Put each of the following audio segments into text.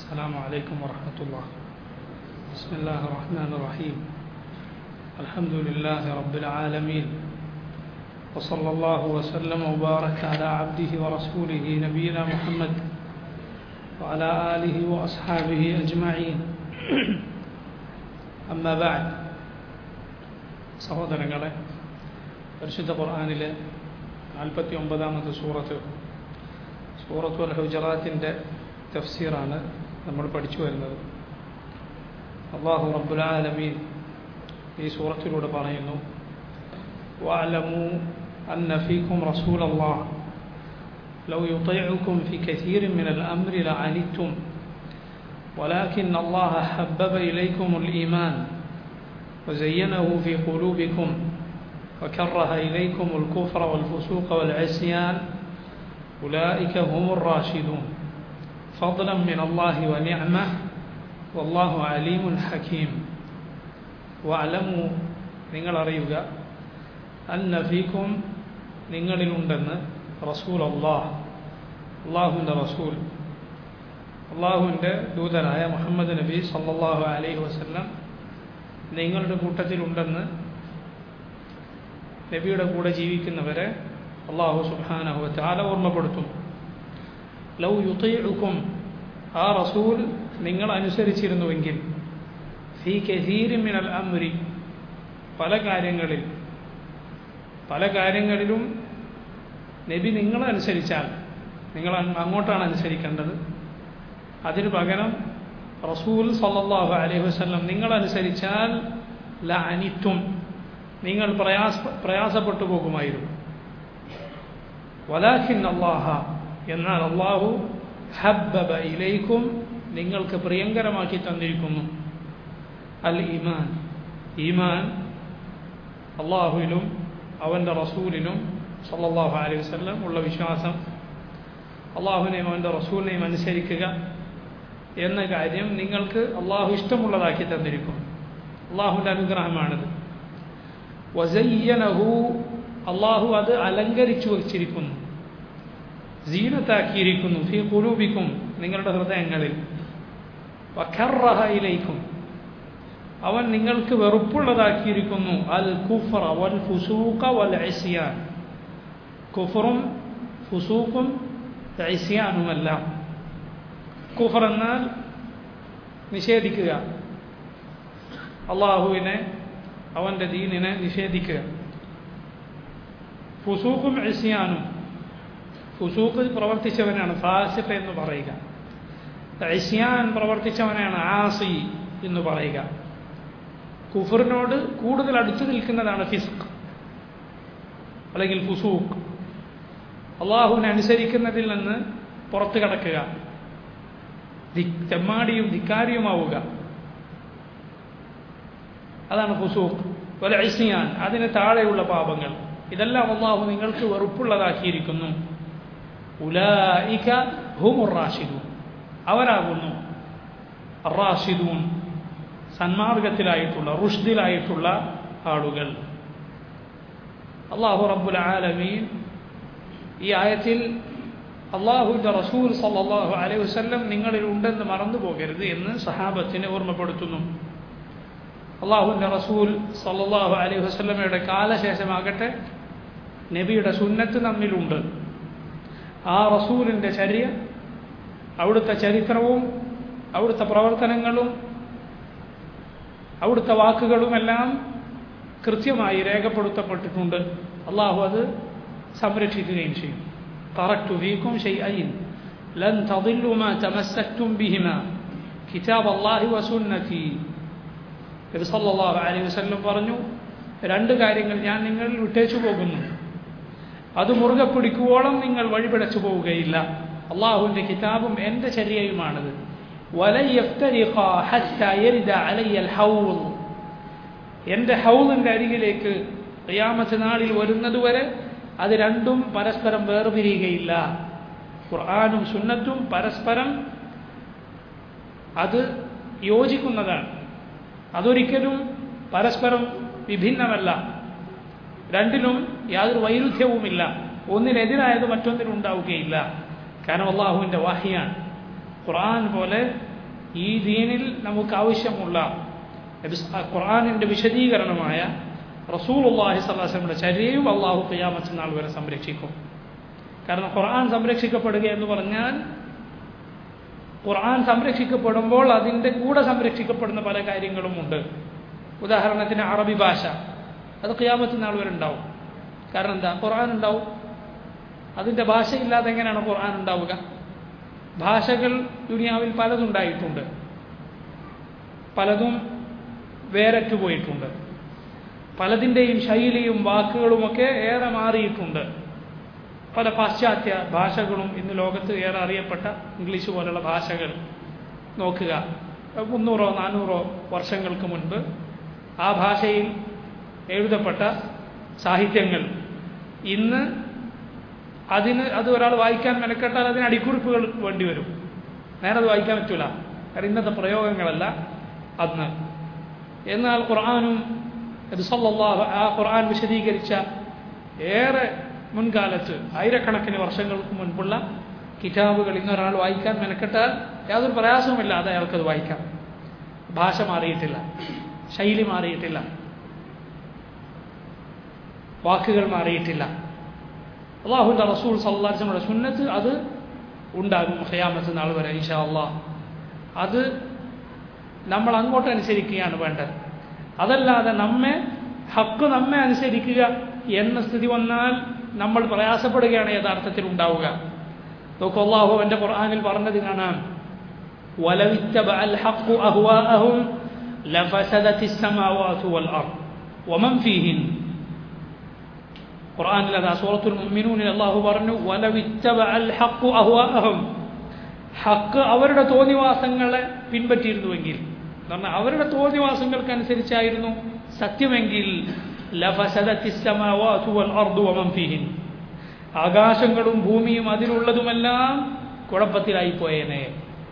السلام عليكم ورحمة الله بسم الله الرحمن الرحيم الحمد لله رب العالمين وصلى الله وسلم وبارك على عبده ورسوله نبينا محمد وعلى آله وأصحابه أجمعين أما بعد സഹോദരങ്ങളെ പരിശുദ്ധ ഖുർആാനിലെ നാൽപ്പത്തി ഒമ്പതാമത്തെ സൂറത്ത് സൂറത്തു അൽ ഹുജറാത്തിൻ്റെ തഫ്സീറാണ് നമ്മൾ പഠിച്ചു വരുന്നത് അള്ളാഹു റബ്ബുലാലമീൻ ഈ സൂറത്തിലൂടെ പറയുന്നു واعلموا أن فيكم رسول الله لو يطيعكم في كثير من الأمر لعنتم ولكن الله حبب إليكم الإيمان وزينه في قلوبكم وكره إليكم الكفر والفسوق والعصيان أولئك هم الراشدون فضلا من الله ونعمة والله عليم حكيم واعلموا നിങ്ങൾ അറിയുക അന്ന ഫീക്കും നിങ്ങളിലുണ്ടെന്ന് റസൂൽ അള്ളാഹ് അള്ളാഹുവിൻ്റെ റസൂൽ അള്ളാഹുവിൻ്റെ ദൂതനായ മുഹമ്മദ് നബി സല്ലാഹു അലൈഹി വസ്ലം നിങ്ങളുടെ കൂട്ടത്തിലുണ്ടെന്ന് നബിയുടെ കൂടെ ജീവിക്കുന്നവരെ അള്ളാഹു സുബാനഹു ചാല ഓർമ്മപ്പെടുത്തും ലൗ യുത്തയിടുക്കും ആ റസൂൽ നിങ്ങൾ അനുസരിച്ചിരുന്നുവെങ്കിൽ ഫി കസീരിമിനൽ അമുരി പല കാര്യങ്ങളിൽ പല കാര്യങ്ങളിലും നബി നിങ്ങളനുസരിച്ചാൽ നിങ്ങൾ അങ്ങോട്ടാണ് അനുസരിക്കേണ്ടത് അതിന് പകരം റസൂൽ സല്ലാഹു അലൈഹി വസ്ലം നിങ്ങളനുസരിച്ചാൽ ല അനിത്തും നിങ്ങൾ പ്രയാസ പ്രയാസപ്പെട്ടു പോകുമായിരുന്നു വലാഖിൻ അള്ളാഹ എന്നാൽ അള്ളാഹു ഹബ്ബബ ഇലൈക്കും നിങ്ങൾക്ക് പ്രിയങ്കരമാക്കി തന്നിരിക്കുന്നു അൽ ഈമാൻ ഈമാൻ അള്ളാഹുവിലും അവൻ്റെ റസൂലിനും സല്ലാഹു അലൈഹി വസ്ലം ഉള്ള വിശ്വാസം അള്ളാഹുവിനെയും അവൻ്റെ റസൂലിനെയും അനുസരിക്കുക എന്ന കാര്യം നിങ്ങൾക്ക് അള്ളാഹു ഇഷ്ടമുള്ളതാക്കി തന്നിരിക്കും അള്ളാഹുവിൻ്റെ അനുഗ്രഹമാണിത് വസയ്യനഹു അള്ളാഹു അത് അലങ്കരിച്ചു വച്ചിരിക്കുന്നു ജീനത്താക്കിയിരിക്കുന്നു ഫി കുലൂബിക്കും നിങ്ങളുടെ ഹൃദയങ്ങളിൽ വഖറഹയിലേക്കും അവൻ നിങ്ങൾക്ക് വെറുപ്പുള്ളതാക്കിയിരിക്കുന്നു അൽ കുഫറ വൽ ഫുസൂഖ വൽ ഐസിയാൻ കുഫറും ഫുസൂഖും ഐസിയാനുമെല്ലാം കുഫർ എന്നാൽ നിഷേധിക്കുക അള്ളാഹുവിനെ അവൻ്റെ ദീനിനെ നിഷേധിക്കുക ഫുസൂഖും ഐസിയാനും ഫുസൂഖ് പ്രവർത്തിച്ചവനാണ് ഫാസിഖ് എന്ന് പറയുക ഐസിയാൻ പ്രവർത്തിച്ചവനാണ് ആസി എന്ന് പറയുക കുഫറിനോട് കൂടുതൽ അടുത്തു നിൽക്കുന്നതാണ് ഫിസ്ക് അല്ലെങ്കിൽ ഫുസൂഖ് അള്ളാഹുവിനെ അനുസരിക്കുന്നതിൽ നിന്ന് പുറത്തു കടക്കുക തെമ്മാടിയും ധിക്കാരിയുമാവുക അതാണ് ഫുസൂഖ് ഒരു ഐസിയാൻ അതിന് താഴെയുള്ള പാപങ്ങൾ ഇതെല്ലാം അള്ളാഹു നിങ്ങൾക്ക് വെറുപ്പുള്ളതാക്കിയിരിക്കുന്നു ഉലായിക ഹുമുറാഷിദൂൻ അവരാകുന്നു റാഷിദൂൻ സന്മാർഗത്തിലായിട്ടുള്ള റുഷ്ദിലായിട്ടുള്ള ആളുകൾ അള്ളാഹു റബ്ബുൽ ആലമീൻ ഈ ആയത്തിൽ അള്ളാഹുവിൻ്റെ റസൂൽ സല്ലാഹു അലൈഹി വസ്ല്ലം നിങ്ങളിൽ ഉണ്ടെന്ന് മറന്നു പോകരുത് എന്ന് സഹാബത്തിനെ ഓർമ്മപ്പെടുത്തുന്നു അള്ളാഹുവിൻ്റെ റസൂൽ സല്ലാഹു അലൈഹി വസ്ലമയുടെ കാലശേഷമാകട്ടെ നബിയുടെ സുന്നത്ത് നമ്മിലുണ്ട് ആ റസൂലിൻ്റെ ചര്യ അവിടുത്തെ ചരിത്രവും അവിടുത്തെ പ്രവർത്തനങ്ങളും അവിടുത്തെ വാക്കുകളുമെല്ലാം കൃത്യമായി രേഖപ്പെടുത്തപ്പെട്ടിട്ടുണ്ട് അള്ളാഹു അത് സംരക്ഷിക്കുകയും ചെയ്യും തറക്തു ഫീക്കും ഷൈഅയിൻ ലൻ തദില്ലു മാ തമസ്സക്തും ബിഹിമ കിതാബ് അല്ലാഹി വസുന്നതി നബി സല്ലല്ലാഹു അലൈഹി വസല്ലം പറഞ്ഞു രണ്ട് കാര്യങ്ങൾ ഞാൻ നിങ്ങൾ വിട്ടേച്ചു പോകുന്നു അത് മുറുകെ പിടിക്കുവോളം നിങ്ങൾ വഴിപിടച്ചു പോവുകയില്ല അള്ളാഹുവിൻ്റെ കിതാബും എൻ്റെ ചര്യയുമാണത് എൻ്റെ ഹൗലിൻ്റെ അരികിലേക്ക് ഖിയാമത്ത് നാളിൽ വരുന്നതുവരെ അത് രണ്ടും പരസ്പരം വേർപിരിയുകയില്ല ഖുർആാനും സുന്നത്തും പരസ്പരം അത് യോജിക്കുന്നതാണ് അതൊരിക്കലും പരസ്പരം വിഭിന്നമല്ല രണ്ടിലും യാതൊരു വൈരുദ്ധ്യവുമില്ല ഒന്നിനെതിരായത് മറ്റൊന്നിനുണ്ടാവുകയില്ല കാരണം അള്ളാഹുവിൻ്റെ വാഹിയാണ് ഖുർആൻ പോലെ ഈ ദീനിൽ നമുക്ക് ആവശ്യമുള്ള ഖുർആാനിൻ്റെ വിശദീകരണമായ റസൂൽ അള്ളാഹി സ്വലാസ്ലമിയുടെ ചര്യയും അള്ളാഹു ഖിയാമത്ത് നാൾ വരെ സംരക്ഷിക്കും കാരണം ഖുർആൻ സംരക്ഷിക്കപ്പെടുക എന്ന് പറഞ്ഞാൽ ഖുർആൻ സംരക്ഷിക്കപ്പെടുമ്പോൾ അതിൻ്റെ കൂടെ സംരക്ഷിക്കപ്പെടുന്ന പല കാര്യങ്ങളുമുണ്ട് ഉദാഹരണത്തിന് അറബി ഭാഷ അത് ഖിയാമത്ത് നാൾ വരെ ഉണ്ടാവും കാരണം എന്താ ഖുർആൻ ഉണ്ടാവും അതിൻ്റെ ഭാഷയില്ലാതെ എങ്ങനെയാണ് ഖുർആൻ ഉണ്ടാവുക ഭാഷകൾ ദുനിയാവിൽ പലതുണ്ടായിട്ടുണ്ട് പലതും വേരറ്റു പോയിട്ടുണ്ട് പലതിൻ്റെയും ശൈലിയും വാക്കുകളുമൊക്കെ ഏറെ മാറിയിട്ടുണ്ട് പല പാശ്ചാത്യ ഭാഷകളും ഇന്ന് ലോകത്ത് ഏറെ അറിയപ്പെട്ട ഇംഗ്ലീഷ് പോലുള്ള ഭാഷകൾ നോക്കുക മുന്നൂറോ നാനൂറോ വർഷങ്ങൾക്ക് മുൻപ് ആ ഭാഷയിൽ എഴുതപ്പെട്ട സാഹിത്യങ്ങൾ ഇന്ന് അതിന് അത് ഒരാൾ വായിക്കാൻ മെനക്കെട്ടാൽ അതിന് അടിക്കുറിപ്പുകൾ വേണ്ടി വരും നേരെ അത് വായിക്കാൻ പറ്റൂല കാരണം ഇന്നത്തെ പ്രയോഗങ്ങളല്ല അന്ന് എന്നാൽ ഖുർആാനും ഇത് സല്ലല്ലാഹു ആ ഖുർആൻ വിശദീകരിച്ച ഏറെ മുൻകാലത്ത് ആയിരക്കണക്കിന് വർഷങ്ങൾക്ക് മുൻപുള്ള കിതാബുകൾ ഇന്നൊരാൾ വായിക്കാൻ മെനക്കെട്ടാൽ യാതൊരു പ്രയാസവുമില്ലാതെ അയാൾക്കത് വായിക്കാം ഭാഷ മാറിയിട്ടില്ല ശൈലി മാറിയിട്ടില്ല വാക്കുകൾ മാറിയിട്ടില്ല അള്ളാഹുൻ്റെ റസൂൽ സല്ലാസ്ലമുടെ സുന്നത്ത് അത് ഉണ്ടാകും ഖയാമത്ത് നാൾ വരെ ഇൻഷാ അള്ളാഹ് അത് നമ്മൾ അങ്ങോട്ട് അനുസരിക്കുകയാണ് വേണ്ടത് അതല്ലാതെ നമ്മെ ഹക്ക് നമ്മെ അനുസരിക്കുക എന്ന സ്ഥിതി വന്നാൽ നമ്മൾ പ്രയാസപ്പെടുകയാണ് യഥാർത്ഥത്തിൽ ഉണ്ടാവുക നോക്കൂ അള്ളാഹു എൻ്റെ ഖുർആാനിൽ പറഞ്ഞത് കാണാം ولو اتبع الحق أهواءهم لفسدت السماوات والأرض ومن فيهن ഖുർആനിൽ അതാ സൂറത്തുൽ മുഅ്മിനൂനിൽ അല്ലാഹു പറഞ്ഞു വലവ ഇത്തബഅൽ ഹഖു അഹ്വാഅഹും ഹക്ക് അവരുടെ തോന്നിവാസങ്ങളെ പിൻപറ്റിയിരുന്നുവെങ്കിൽ എന്ന് പറഞ്ഞാൽ അവരുടെ തോന്നിവാസങ്ങൾക്കനുസരിച്ചായിരുന്നു സത്യമെങ്കിൽ ലഫസദത്തിസ് സമാവാതു വൽ അർദു വമൻ ഫീഹിൻ ആകാശങ്ങളും ഭൂമിയും അതിലുള്ളതുമെല്ലാം കുഴപ്പത്തിലായി പോയേനെ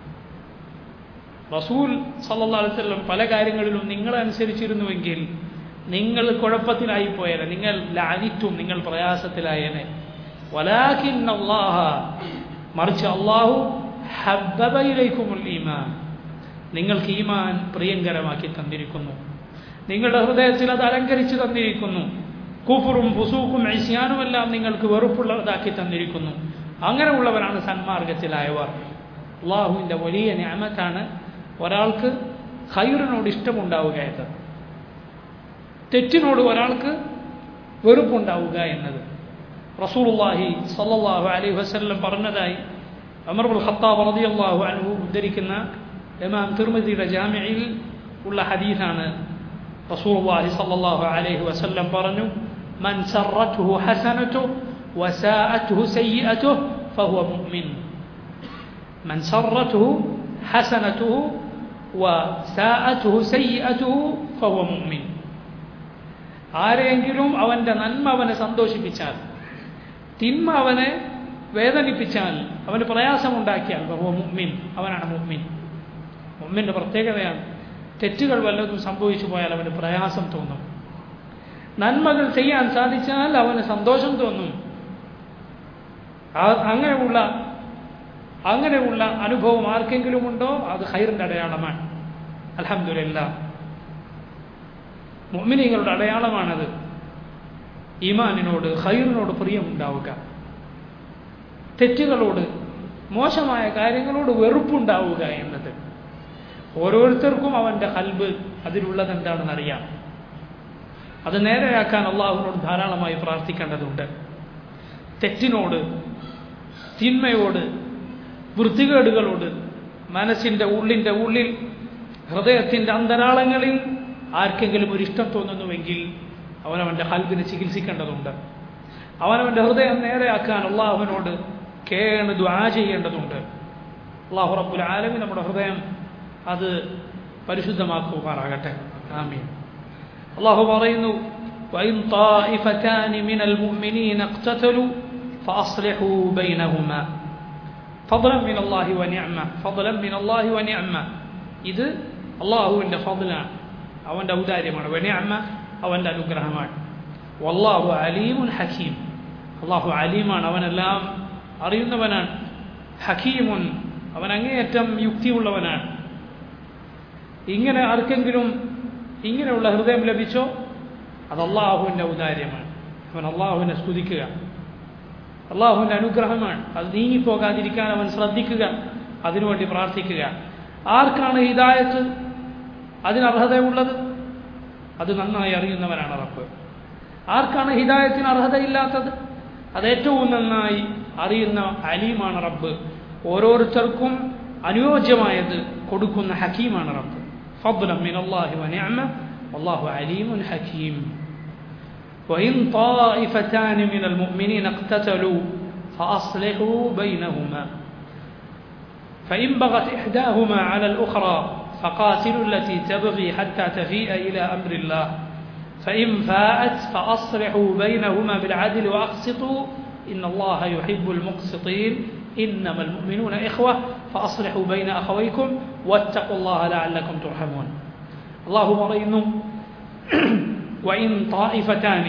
റസൂൽ സല്ലല്ലാഹു അലൈഹി വസല്ലം പല കാര്യങ്ങളിലും നിങ്ങളെ അനുസരിച്ചിരുന്നുവെങ്കിൽ നിങ്ങൾ കുഴപ്പത്തിലായി പോയേനെ നിങ്ങൾ ലാനിറ്റും നിങ്ങൾ പ്രയാസത്തിലായേനെ വലാഖിൻ അള്ളാഹ മറിച്ച് അള്ളാഹു ഹബ്ബബയിലേക്കുമുൽ ഈമാൻ നിങ്ങൾക്ക് ഈമാൻ പ്രിയങ്കരമാക്കി തന്നിരിക്കുന്നു നിങ്ങളുടെ ഹൃദയത്തിൽ അത് അലങ്കരിച്ച് തന്നിരിക്കുന്നു കുഫറും ഫുസൂക്കും ഐസ്യാനുമെല്ലാം നിങ്ങൾക്ക് വെറുപ്പുള്ളതാക്കി തന്നിരിക്കുന്നു അങ്ങനെയുള്ളവരാണ് സന്മാർഗത്തിലായവർ അള്ളാഹുവിൻ്റെ വലിയ ഞാമത്താണ് ഒരാൾക്ക് ഖൈറിനോട് ഇഷ്ടമുണ്ടാവുക എന്നത് തെറ്റിനോട് ഒരാൾക്ക് വെറുപ്പുണ്ടാവുക എന്നത് റസൂലുള്ളാഹി സല്ലല്ലാഹു അലൈഹി വസല്ലം പറഞ്ഞതായി അമർബുൽ ഖത്താബ് റളിയല്ലാഹു അൻഹു ഉദ്ധരിക്കുന്ന ഇമാം തിർമിദിയുടെ ജാമിഅയിൽ ഉള്ള ഹദീസാണ് റസൂലുള്ളാഹി സല്ലല്ലാഹു അലൈഹി വസല്ലം പറഞ്ഞു മൻ സറത്തുഹു ഹസനതുഹു വസാഅത്തുഹു സയ്യിഅതുഹു ഫഹുവ മുഅ്മിൻ മൻ സറത്തുഹു ഹസനതുഹു വസാഅത്തുഹു സയ്യിഅതുഹു ഫഹുവ മുഅ്മിൻ ആരെങ്കിലും അവൻ്റെ നന്മ അവനെ സന്തോഷിപ്പിച്ചാൽ തിന്മ അവനെ വേദനിപ്പിച്ചാൽ അവന് പ്രയാസമുണ്ടാക്കിയാൽ ബഹുവ മുമ്മിൻ അവനാണ് മുമ്മിൻ മുമ്മിൻ്റെ പ്രത്യേകതയാണ് തെറ്റുകൾ വല്ലതും സംഭവിച്ചു പോയാൽ അവന് പ്രയാസം തോന്നും നന്മകൾ ചെയ്യാൻ സാധിച്ചാൽ അവന് സന്തോഷം തോന്നും അങ്ങനെയുള്ള അങ്ങനെയുള്ള അനുഭവം ആർക്കെങ്കിലും ഉണ്ടോ അത് ഹൈറിൻ്റെ അടയാളമാണ് അലഹമില്ല മുഅ്മിനീങ്ങളുടെ അടയാളമാണത് ഈമാനിനോട് ഖൈറിനോട് പ്രിയമുണ്ടാവുക തെറ്റുകളോട് മോശമായ കാര്യങ്ങളോട് വെറുപ്പുണ്ടാവുക എന്നത് ഓരോരുത്തർക്കും അവൻ്റെ കൽബ് അതിലുള്ളത് എന്താണെന്ന് അറിയാം അത് നേരെയാക്കാൻ അള്ളാഹുവിനോട് ധാരാളമായി പ്രാർത്ഥിക്കേണ്ടതുണ്ട് തെറ്റിനോട് തിന്മയോട് വൃത്തികേടുകളോട് മനസ്സിൻ്റെ ഉള്ളിൻ്റെ ഉള്ളിൽ ഹൃദയത്തിൻ്റെ അന്തരാളങ്ങളിൽ ആർക്കെങ്കിലും ഒരു ഇഷ്ടം തോന്നുന്നുവെങ്കിൽ അവനവൻ്റെ ഹൽബിനെ ചികിത്സിക്കേണ്ടതുണ്ട് അവനവൻ്റെ ഹൃദയം നേരെയാക്കാൻ അള്ളാഹുവിനോട് കേണ് ദ്വാ ചെയ്യേണ്ടതുണ്ട് അള്ളാഹു റബ്ബുൽ ആലമി നമ്മുടെ ഹൃദയം അത് പരിശുദ്ധമാക്കുമാറാകട്ടെ ആമീൻ അള്ളാഹു പറയുന്നു وإن طائفتان من المؤمنين اقتتلوا فأصلحوا بينهما فضلا من الله ونعمة فضلا من الله ونعمة ഇത് അള്ളാഹുവിൻ്റെ ഫضലാണ് അവൻ്റെ ഔദാര്യമാണ് വനിഅമ്മ അവൻ്റെ അനുഗ്രഹമാണ് വല്ലാഹു അലീമുൻ ഹക്കീം അള്ളാഹു അലീമാണ് അവനെല്ലാം അറിയുന്നവനാണ് ഹക്കീമുൻ അവൻ അങ്ങേയറ്റം യുക്തിയുള്ളവനാണ് ഇങ്ങനെ ആർക്കെങ്കിലും ഇങ്ങനെയുള്ള ഹൃദയം ലഭിച്ചോ അത് അള്ളാഹുവിൻ്റെ ഔദാര്യമാണ് അവൻ അള്ളാഹുവിനെ സ്തുതിക്കുക അള്ളാഹുവിൻ്റെ അനുഗ്രഹമാണ് അത് നീങ്ങിപ്പോകാതിരിക്കാൻ അവൻ ശ്രദ്ധിക്കുക അതിനുവേണ്ടി പ്രാർത്ഥിക്കുക ആർക്കാണ് ഹിദായത്ത് അതിനർഹതയുള്ളത് അത് നന്നായി അറിയുന്നവനാണ് റബ്ബ് ആർക്കാണ് ഹിദായത്തിന് അർഹതയില്ലാത്തത് അത് ഏറ്റവും നന്നായി അറിയുന്ന അലീമാണ് റബ്ബ് ഓരോരുത്തർക്കും അനുയോജ്യമായത് കൊടുക്കുന്ന ഹക്കീമാണ് റബ്ബ് فضلا من الله ونعمة والله عليم حكيم وإن طائفتان من المؤمنين اقتتلوا فأصلحوا بينهما فإن بغت إحداهما على الأخرى فقاتلوا التي تبغي حتى تفيء إلى أمر الله فإن فاءت فأصلحوا بينهما بالعدل وأقسطوا إن الله يحب المقسطين إنما المؤمنون إخوة فأصلحوا بين أخويكم واتقوا الله لعلكم ترحمون الله പറയുന്നു وإن طائفتان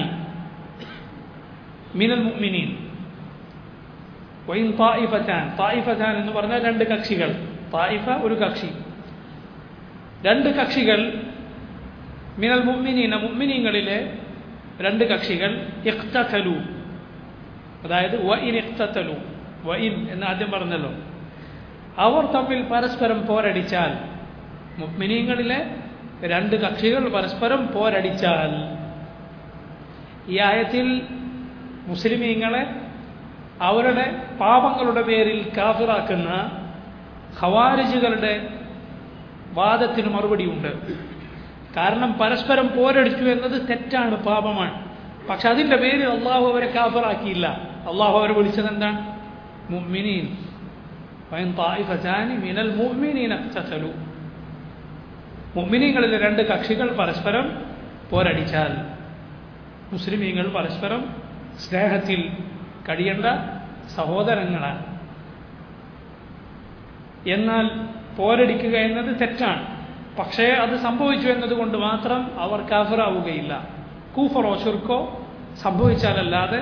من المؤمنين وإن طائفتان طائفتان എന്ന് പറഞ്ഞാൽ രണ്ട് കക്ഷികൾ തായിഫ ഒരു കക്ഷി രണ്ട് കക്ഷികൾ മിനൽ മുഅ്മിനീന മുഅ്മിനീങ്ങളിലെ രണ്ട് കക്ഷികൾ ഇഖ്തതലു അതായത് വഇൻ ഇഖ്തതലു വഇൻ എന്ന് ആദ്യം പറഞ്ഞല്ലോ അവർ തമ്മിൽ പരസ്പരം പോരടിച്ചാൽ മുഅ്മിനീങ്ങളിലെ രണ്ട് കക്ഷികൾ പരസ്പരം പോരടിച്ചാൽ ഈ ആയത്തിൽ മുസ്ലിമീങ്ങളെ അവരുടെ പാപങ്ങളുടെ പേരിൽ കാഫിറാക്കുന്ന ഖവാരിജുകളുടെ വാദത്തിന് മറുപടിയുണ്ട് കാരണം പരസ്പരം പോരടിച്ചു എന്നത് തെറ്റാണ് പാപമാണ് പക്ഷെ അതിൻ്റെ പേരിൽ അള്ളാഹു അവരെ കാഫറാക്കിയില്ല അള്ളാഹു അവരെ വിളിച്ചത് എന്താണ് മുഅ്മിനീൻ വൈൻ തായിഫതാനി മിനൽ മുഅ്മിനീന ഇഖ്തതലു മുഅ്മിനീങ്ങളിലെ രണ്ട് കക്ഷികൾ പരസ്പരം പോരടിച്ചാൽ മുസ്ലിമീങ്ങൾ പരസ്പരം സ്നേഹത്തിൽ കഴിയേണ്ട സഹോദരങ്ങളാണ് എന്നാൽ പോരടിക്കുക എന്നത് തെറ്റാണ് പക്ഷേ അത് സംഭവിച്ചു എന്നതുകൊണ്ട് മാത്രം അവർ കാഫറാവുകയില്ല കൂഫറോ ചുരുക്കോ സംഭവിച്ചാലല്ലാതെ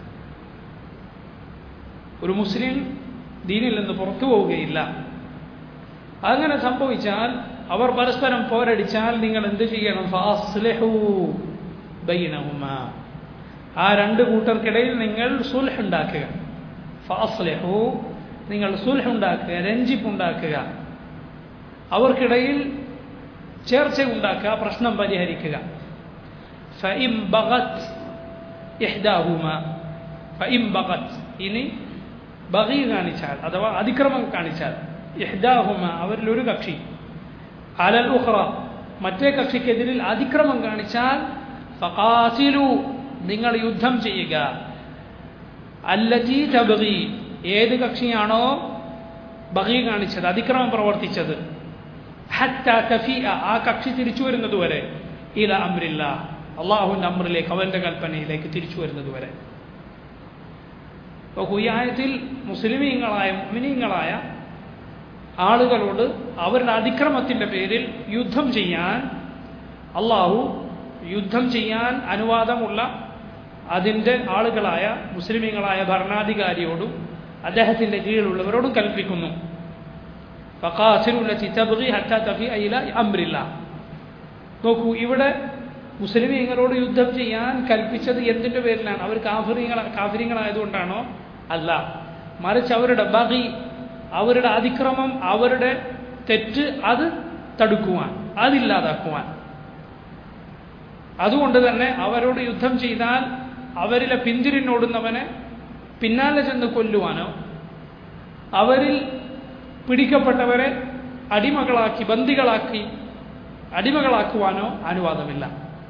ഒരു മുസ്ലിം ദീനിൽ നിന്ന് പുറത്തു പോവുകയില്ല അങ്ങനെ സംഭവിച്ചാൽ അവർ പരസ്പരം പോരടിച്ചാൽ നിങ്ങൾ എന്ത് ചെയ്യണം ഫാസ്ലഹൂ ബൈനഹുമ ആ രണ്ട് കൂട്ടർക്കിടയിൽ നിങ്ങൾ സുൽഹ് ഉണ്ടാക്കുക ഫാസ്ലഹൂ നിങ്ങൾ സുൽഹ് ഉണ്ടാക്കുക രഞ്ജിപ്പ് ഉണ്ടാക്കുക അവർക്കിടയിൽ ചേർച്ച ഉണ്ടാക്കുക പ്രശ്നം പരിഹരിക്കുക ഫഇം ബഗത് ഇഹ്ദാഹുമ ഫഇം ബഗത് ഇനി ബഗി കാണിച്ചാൽ അഥവാ അതിക്രമം കാണിച്ചാൽ ഇഹ്ദാഹുമ അവരിൽ ഒരു കക്ഷി അലൽ ഉഖ്റ മറ്റേ കക്ഷിക്കെതിരിൽ അതിക്രമം കാണിച്ചാൽ ഫഖാസിലു നിങ്ങൾ യുദ്ധം ചെയ്യുക അല്ലജി തബഗി ഏത് കക്ഷിയാണോ ബഗി കാണിച്ചത് അതിക്രമം പ്രവർത്തിച്ചത് ഹത്ത തഫിഅ ആ കക്ഷി തിരിച്ചു വരുന്നത് വരെ ഇല അമ്രില്ല അള്ളാഹുവിൻ്റെ അമ്രിലേക്ക് അവൻ്റെ കൽപ്പനയിലേക്ക് തിരിച്ചു വരുന്നത് വരെ അപ്പോൾ കുയ്യായത്തിൽ മുസ്ലിമീങ്ങളായ മുമിനീങ്ങളായ ആളുകളോട് അവരുടെ അതിക്രമത്തിൻ്റെ പേരിൽ യുദ്ധം ചെയ്യാൻ അള്ളാഹു യുദ്ധം ചെയ്യാൻ അനുവാദമുള്ള അതിൻ്റെ ആളുകളായ മുസ്ലിമീങ്ങളായ ഭരണാധികാരിയോടും അദ്ദേഹത്തിൻ്റെ കീഴിലുള്ളവരോടും കൽപ്പിക്കുന്നു ഫഖാസിലുല്ലത്തി തബ്ഗി ഹത്താ തഫിഅ ഇല അംരില്ല നോക്കൂ ഇവിടെ മുസ്ലിമീങ്ങളോട് യുദ്ധം ചെയ്യാൻ കൽപ്പിച്ചത് എന്തിൻ്റെ പേരിലാണ് അവർ കാഫിറിങ്ങൾ കാഫിരിങ്ങളായതുകൊണ്ടാണോ അല്ല മറിച്ച് അവരുടെ ബഹി അവരുടെ അതിക്രമം അവരുടെ തെറ്റ് അത് തടുക്കുവാൻ അതില്ലാതാക്കുവാൻ അതുകൊണ്ട് തന്നെ അവരോട് യുദ്ധം ചെയ്താൽ അവരിലെ പിന്തിരിഞ്ഞോടുന്നവനെ പിന്നാലെ ചെന്ന് കൊല്ലുവാനോ അവരിൽ പിടിക്കപ്പെട്ടവരെ അടിമകളാക്കി ബന്ദികളാക്കി അടിമകളാക്കുവാനോ അനുവാദമില്ല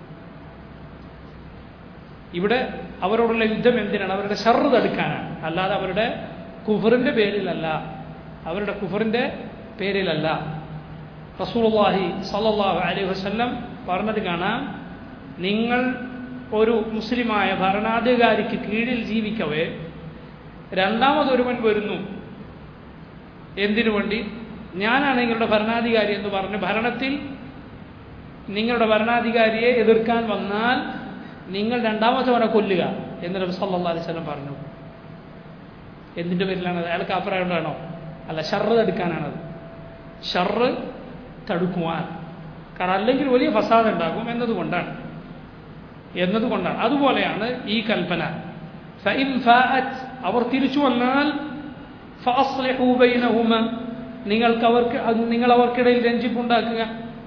ഇവിടെ അവരോടുള്ള യുദ്ധം എന്തിനാണ് അവരുടെ ഷർറ് തടുക്കാനാണ് അല്ലാതെ അവരുടെ കുഫറിൻ്റെ പേരിലല്ല അവരുടെ കുഫറിൻ്റെ പേരിലല്ല റസൂലുള്ളാഹി സല്ലല്ലാഹു അലൈഹി വസല്ലം പറഞ്ഞത് കാണാം നിങ്ങൾ ഒരു മുസ്ലിമായ ഭരണാധികാരിക്ക് കീഴിൽ ജീവിക്കവേ രണ്ടാമതൊരുവൻ വരുന്നു എന്തിനു വേണ്ടി ഞാനാണ് നിങ്ങളുടെ ഭരണാധികാരി എന്ന് പറഞ്ഞ് ഭരണത്തിൽ നിങ്ങളുടെ ഭരണാധികാരിയെ എതിർക്കാൻ വന്നാൽ നിങ്ങൾ രണ്ടാമത്തവനെ കൊല്ലുക എന്ന് നബി സല്ലല്ലാഹു അലൈഹി വസല്ലം പറഞ്ഞു എന്തിൻ്റെ പേരിലാണ് അയാൾ കാഫറായോണ്ടാണോ അല്ല ഷർറ് തടുക്കാനാണത് ഷർറ് തടുക്കുവാൻ കാരണം അല്ലെങ്കിൽ വലിയ ഫസാദ് ഉണ്ടാകും എന്നതുകൊണ്ടാണ് എന്നതുകൊണ്ടാണ് അതുപോലെയാണ് ഈ കൽപ്പന ഫഇൻ ഫാഅത് അവർ തിരിച്ചു വന്നാൽ ഫഅസ്ലിഹു ബൈനഹുമ നിങ്ങൾക്ക് അവർക്ക് അത് നിങ്ങൾ അവർക്കിടയിൽ രഞ്ജിപ്പുണ്ടാക്കുക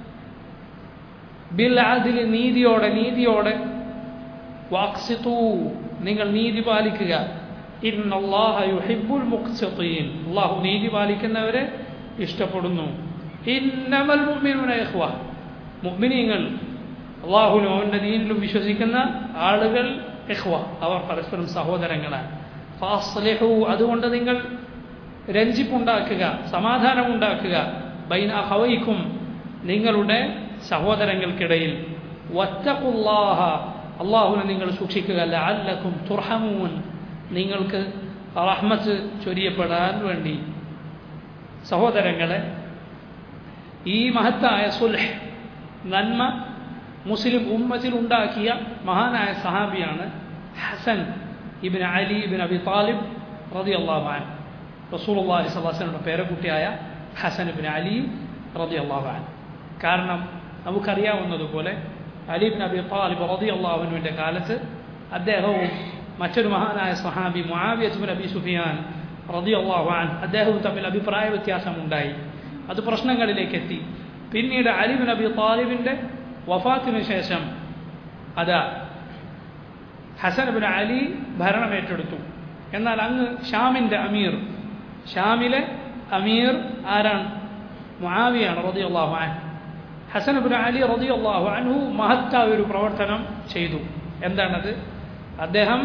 ബിൽ അതിൽ നീതിയോടെ നീതിയോടെ വാക്സിത്തു നിങ്ങൾ നീതി പാലിക്കുക ഇന്നല്ലാഹ യുഹിബ്ബുൽ മുഖ്സിത്തീൻ അള്ളാഹു നീതി പാലിക്കുന്നവരെ ഇഷ്ടപ്പെടുന്നു ഇന്നമൽ മുഅ്മിനൂന ഇഖ്വ മുഅ്മിനീങ്ങൾ അള്ളാഹുലും അവൻ്റെ ദീനിലും വിശ്വസിക്കുന്ന ആളുകൾ ഇഖ്വ അവർ പരസ്പരം സഹോദരങ്ങളാണ് ഫാസ്ലിഹു അതുകൊണ്ട് നിങ്ങൾ രഞ്ജിപ്പുണ്ടാക്കുക സമാധാനമുണ്ടാക്കുക ബൈന ഹവൈക്കും നിങ്ങളുടെ സഹോദരങ്ങൾക്കിടയിൽ വത്തഖുല്ലാഹ അള്ളാഹുവിനെ നിങ്ങൾ സൂക്ഷിക്കുക ലഅല്ലക്കും തുർഹമൂൻ നിങ്ങൾക്ക് റഹ്മത്ത് ചൊരിയപ്പെടാൻ വേണ്ടി സഹോദരങ്ങളെ ഈ മഹത്തായ സുൽഹ് നന്മ മുസ്ലിം ഉമ്മത്തിൽ ഉണ്ടാക്കിയ മഹാനായ സഹാബിയാണ് ഹസൻ ഇബിൻ അലി ഇബിൻ അബി താലിബ് റതി അള്ളാഹാൻ റസൂൽ അള്ളാഹി സ്വലാസിനുള്ള പേരക്കുട്ടിയായ ഹസൻ ഇബിൻ അലി റതി അള്ളാഹാൻ കാരണം നമുക്കറിയാവുന്നതുപോലെ അലി ബിൻ അബി താലിബ് റതി അള്ളാഹുവിൻ്റെ കാലത്ത് അദ്ദേഹവും മറ്റൊരു മഹാനായ സഹാബി മുആവിയത്ത് ബിൻ അബി സുഫിയാൻ റതി അള്ളാഹാൻ അദ്ദേഹവും തമ്മിൽ അഭിപ്രായ വ്യത്യാസമുണ്ടായി അത് പ്രശ്നങ്ങളിലേക്ക് എത്തി പിന്നീട് അലി ബിൻ അബി താലിബിൻ്റെ വഫാത്തിനു ശേഷം അതാ ഹസൻ ബിൻ അലി ഭരണം ഏറ്റെടുത്തു എന്നാൽ അങ്ങ് ഷാമിൻ്റെ അമീർ ഷാമിലെ അമീർ ആരാണ് മുആവിയാണ് റതി അള്ളാഹു അൻ ഹസൻ ബിൻ അലി റതി അള്ളാഹു അൻഹു മഹത്തായ ഒരു പ്രവർത്തനം ചെയ്തു എന്താണത് അദ്ദേഹം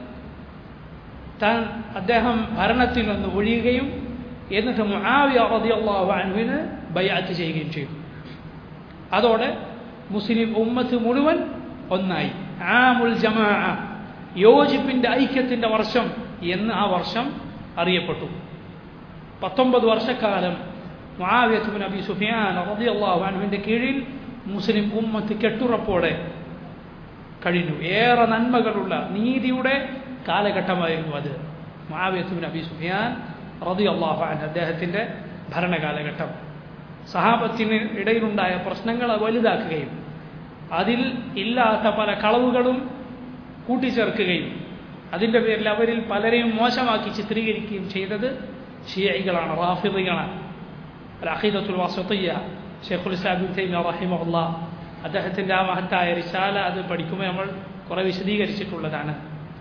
താൻ അദ്ദേഹം ഭരണത്തിൽ നിന്ന് ഒഴിയുകയും എന്നിട്ട് മുആവിയ റതി അള്ളാഹു അൻഹുവിന് ബയ്യാത്ത് ചെയ്യുകയും ചെയ്തു അതോടെ മുസ്ലിം ഉമ്മത്ത് മുഴുവൻ ഒന്നായി ആമുൽ ജമാ യോജിപ്പിൻ്റെ ഐക്യത്തിൻ്റെ വർഷം എന്ന് ആ വർഷം അറിയപ്പെട്ടു പത്തൊമ്പത് വർഷക്കാലം മുആവിയത്ത് നബി സുഫിയാൻ റളിയല്ലാഹു അൻഹുവിൻ്റെ കീഴിൽ മുസ്ലിം ഉമ്മത്ത് കെട്ടുറപ്പോടെ കഴിഞ്ഞു ഏറെ നന്മകളുള്ള നീതിയുടെ കാലഘട്ടമായിരുന്നു അത് മുആവിയത്ത് നബി സുഫിയാൻ റളിയല്ലാഹു അൻഹു അദ്ദേഹത്തിൻ്റെ ഭരണകാലഘട്ടം സഹാബത്തിന് ഇടയിലുണ്ടായ പ്രശ്നങ്ങൾ വലുതാക്കുകയും അതിൽ ഇല്ലാത്ത പല കളവുകളും കൂട്ടിച്ചേർക്കുകയും അതിൻ്റെ പേരിൽ അവരിൽ പലരെയും മോശമാക്കി ചിത്രീകരിക്കുകയും ചെയ്തത് ഷിയൈകളാണ് റാഫിദുകളാണ് അഖീദത്തുൽ വാസത്തിയ ഷെയ്ഖുൽ ഇസ്ലാബിൻ തൈമ റഹിമുള്ള അദ്ദേഹത്തിൻ്റെ ആ മഹത്തായ റിശാല അത് പഠിക്കുമ്പോൾ നമ്മൾ കുറേ വിശദീകരിച്ചിട്ടുള്ളതാണ്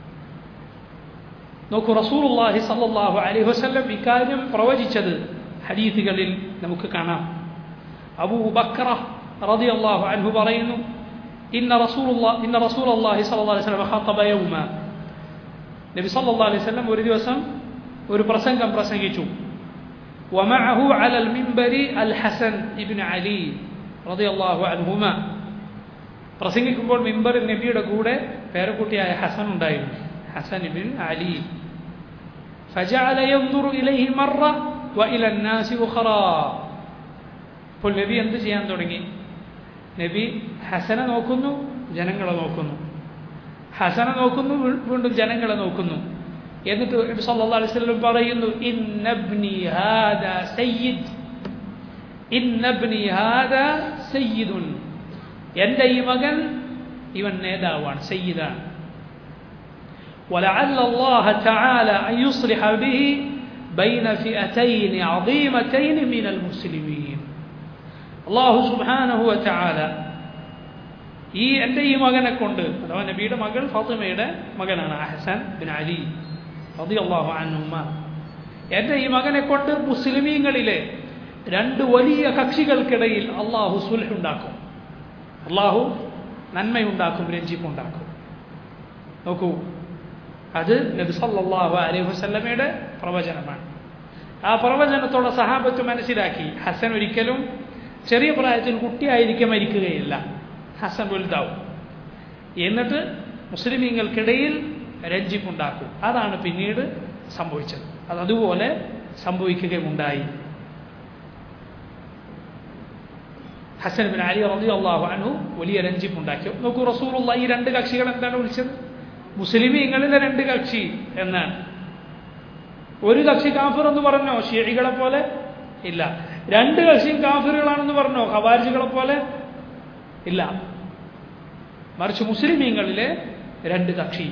നോക്കൂ റസൂലുള്ളാഹി സല്ലല്ലാഹു അലൈഹി വസല്ലം ഇക്കാര്യം പ്രവചിച്ചത് ഹദീസുകളിൽ നമുക്ക് കാണാം അബൂ ബക്ര റളിയല്ലാഹു അൻഹു പറയുന്നു ഇന്ന റസൂലുള്ളാഹി ഇന്ന റസൂലുള്ളാഹി സ്വല്ലല്ലാഹു അലൈഹി വസല്ലം ഖതബ യൗമ നബി സല്ലല്ലാഹു അലൈഹി വസല്ലം ഒരു ദിവസം ഒരു പ്രസംഗം പ്രസംഗിച്ചു ومعه على المنبر الحسن ابن علي رضي الله عنهما പ്രസംഗിക്കുമ്പോൾ മിമ്പർ നബിയുടെ കൂടെ പേരക്കുട്ടിയായ ഹസൻ ഉണ്ടായിരുന്നു ഹസൻ ഇബിൻ അലി فجعل ينظر إليه مرة وإلى الناس أخرى അപ്പോൾ നബി എന്ത് ചെയ്യാൻ തുടങ്ങി നബി ഹസനെ നോക്കുന്നു ജനങ്ങളെ നോക്കുന്നു ഹസനെ നോക്കുന്നു വീണ്ടും ജനങ്ങളെ നോക്കുന്നു എന്നിട്ട് നബി സല്ലല്ലാഹു അലൈഹി വസല്ലം പറയുന്നു ഇന്നബ്നി ഹാദാ സയ്യിദ് ഇന്നബ്നി ഹാദാ സയ്യിദുൻ എൻ്റെ ഈ മകൻ ഇവൻ നേതാവാണ് സയ്യിദാണ് ولعل الله تعالى أن يصلح به بين فئتين عظيمتين من المسلمين الله سبحانه وتعالى ഈ എൻ്റെ ഈ മകനെ കൊണ്ട് അഥവാ നബിയുടെ മകൾ ഫാത്തിമയുടെ മകനാണ് അഹസൻ ബിൻ അലി റളിയല്ലാഹു അൻഹുമ എൻ്റെ ഈ മകനെ കൊണ്ട് മുസ്ലിമീങ്ങളിലെ രണ്ട് വലിയ കക്ഷികൾക്കിടയിൽ അള്ളാഹു സുൽഹ് ഉണ്ടാക്കും അള്ളാഹു നന്മയുണ്ടാക്കും രഞ്ജിപ്പുണ്ടാക്കും നോക്കൂ അത് നബി സല്ലല്ലാഹു അലൈഹി വസല്ലമയുടെ പ്രവചനമാണ് ആ പ്രവചനത്തോടെ സഹാബത്ത് മനസ്സിലാക്കി ഹസൻ ഒരിക്കലും ചെറിയ പ്രായത്തിൽ കുട്ടിയായിരിക്കെ മരിക്കുകയില്ല ഹസൻ വലുതാവും എന്നിട്ട് മുസ്ലിമീങ്ങൾക്കിടയിൽ രഞ്ജിപ്പുണ്ടാക്കും അതാണ് പിന്നീട് സംഭവിച്ചത് അത് അതുപോലെ സംഭവിക്കുകയുണ്ടായി ഹസൻ ബിൻ അലി റബി അള്ളാഹു അനു വലിയ രഞ്ജിപ്പുണ്ടാക്കി നോക്കൂ റസൂലുള്ള ഈ രണ്ട് കക്ഷികൾ എന്താണ് വിളിച്ചത് മുസ്ലിമീങ്ങളിലെ രണ്ട് കക്ഷി എന്നാണ് ഒരു കക്ഷി കാഫിർ എന്ന് പറഞ്ഞോ ഷിയകളെ പോലെ ഇല്ല രണ്ട് കക്ഷിയും കാഫിറുകളാണെന്ന് പറഞ്ഞോ ഖവാരിജുകളെ പോലെ ഇല്ല മറിച്ച് മുസ്ലിമീങ്ങളിലെ രണ്ട് കക്ഷി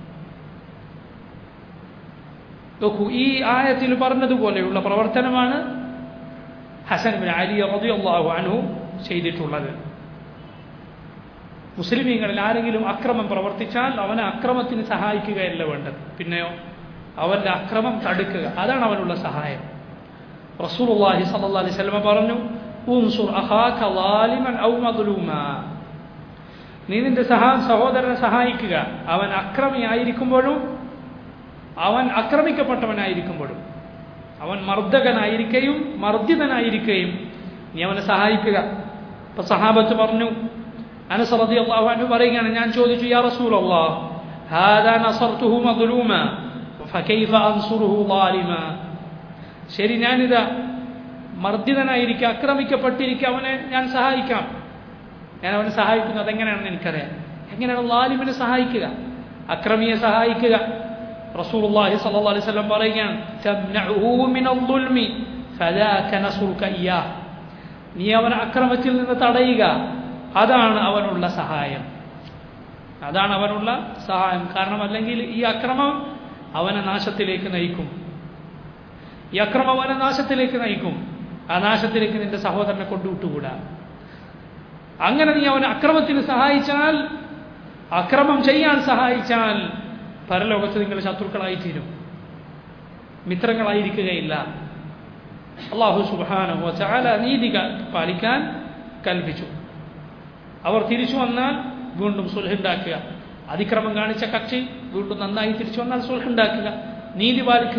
നോക്കൂ ഈ ആയത്തിൽ പറഞ്ഞതുപോലെയുള്ള പ്രവർത്തനമാണ് ഹസൻ ബിൻ അലി റളിയല്ലാഹു അൻഹു ചെയ്തിട്ടുള്ളത് മുസ്ലിമീങ്ങളിൽ ആരെങ്കിലും അക്രമം പ്രവർത്തിച്ചാൽ അവനെ അക്രമത്തിന് സഹായിക്കുകയല്ല വേണ്ടത് പിന്നെയോ അവന്റെ അക്രമം തടുക്കുക അതാണ് അവനുള്ള സഹായം റസൂലുള്ളാഹി സ്വല്ലല്ലാഹി അലൈഹി വസല്ലം പറഞ്ഞു ഉൻസുർ അഖാക ളാലിമൻ ഔ മദ്ലൂമാ നീ നിന്റെ സഹാ സഹോദരനെ സഹായിക്കുക അവൻ അക്രമിയായിരിക്കുമ്പോഴും അവൻ ആക്രമിക്കപ്പെട്ടവനായിരിക്കുമ്പോഴും അവൻ മർദ്ദകനായിരിക്കുകയും മർദ്ദിതനായിരിക്കുകയും നീ അവനെ സഹായിക്കുക ഇപ്പൊ സഹാബത്ത് പറഞ്ഞു അനസ് റളിയല്ലാഹു അൻഹു പറയുകയാണ് ഞാൻ ചോദിച്ചു യാ റസൂലല്ലാഹ് ഹാദാ നസർതുഹു മദ്ലൂമ ഫകൈഫ അൻസുറുഹു ളാലിമ ശരി ഞാനിതാ മർദ്ദിതനായിരിക്കുക ആക്രമിക്കപ്പെട്ടിരിക്കുക അവനെ ഞാൻ സഹായിക്കാം ഞാൻ അവനെ സഹായിക്കുന്നത് അതെങ്ങനെയാണെന്ന് എനിക്കറിയാം എങ്ങനെയാണ് ലാലിമിനെ സഹായിക്കുക അക്രമിയെ സഹായിക്കുക റസൂലുള്ളാഹി സ്വല്ലല്ലാഹു അലൈഹി വസല്ലം പറയുകയാണ് തംനഉഹു മിനൽ ദുൽമി ഫദാക നസ്റുക ഇയ്യാഹ് നീ അവനെ അക്രമത്തിൽ നിന്ന് തടയുക അതാണ് അവനുള്ള സഹായം അതാണ് അവനുള്ള സഹായം കാരണം അല്ലെങ്കിൽ ഈ അക്രമം അവനെ നാശത്തിലേക്ക് നയിക്കും ഈ അക്രമം അവനെ നാശത്തിലേക്ക് നയിക്കും ആ നാശത്തിലേക്ക് നിന്റെ സഹോദരനെ കൊണ്ടുവിട്ടുകൂടാ അങ്ങനെ നീ അവനെ അക്രമത്തിന് സഹായിച്ചാൽ അക്രമം ചെയ്യാൻ സഹായിച്ചാൽ പരലോകത്ത് നിങ്ങൾ ശത്രുക്കളായി തീരും മിത്രങ്ങളായിരിക്കുകയില്ല അള്ളാഹു സുബാനഹു ചാല നീതി പാലിക്കാൻ കൽപ്പിച്ചു അവർ തിരിച്ചു വന്നാൽ വീണ്ടും സുൽഹുണ്ടാക്കുക അതിക്രമം കാണിച്ച കക്ഷി വീണ്ടും നന്നായി തിരിച്ചു വന്നാൽ സുൽഹുണ്ടാക്കുക നീതി പാലിക്കുക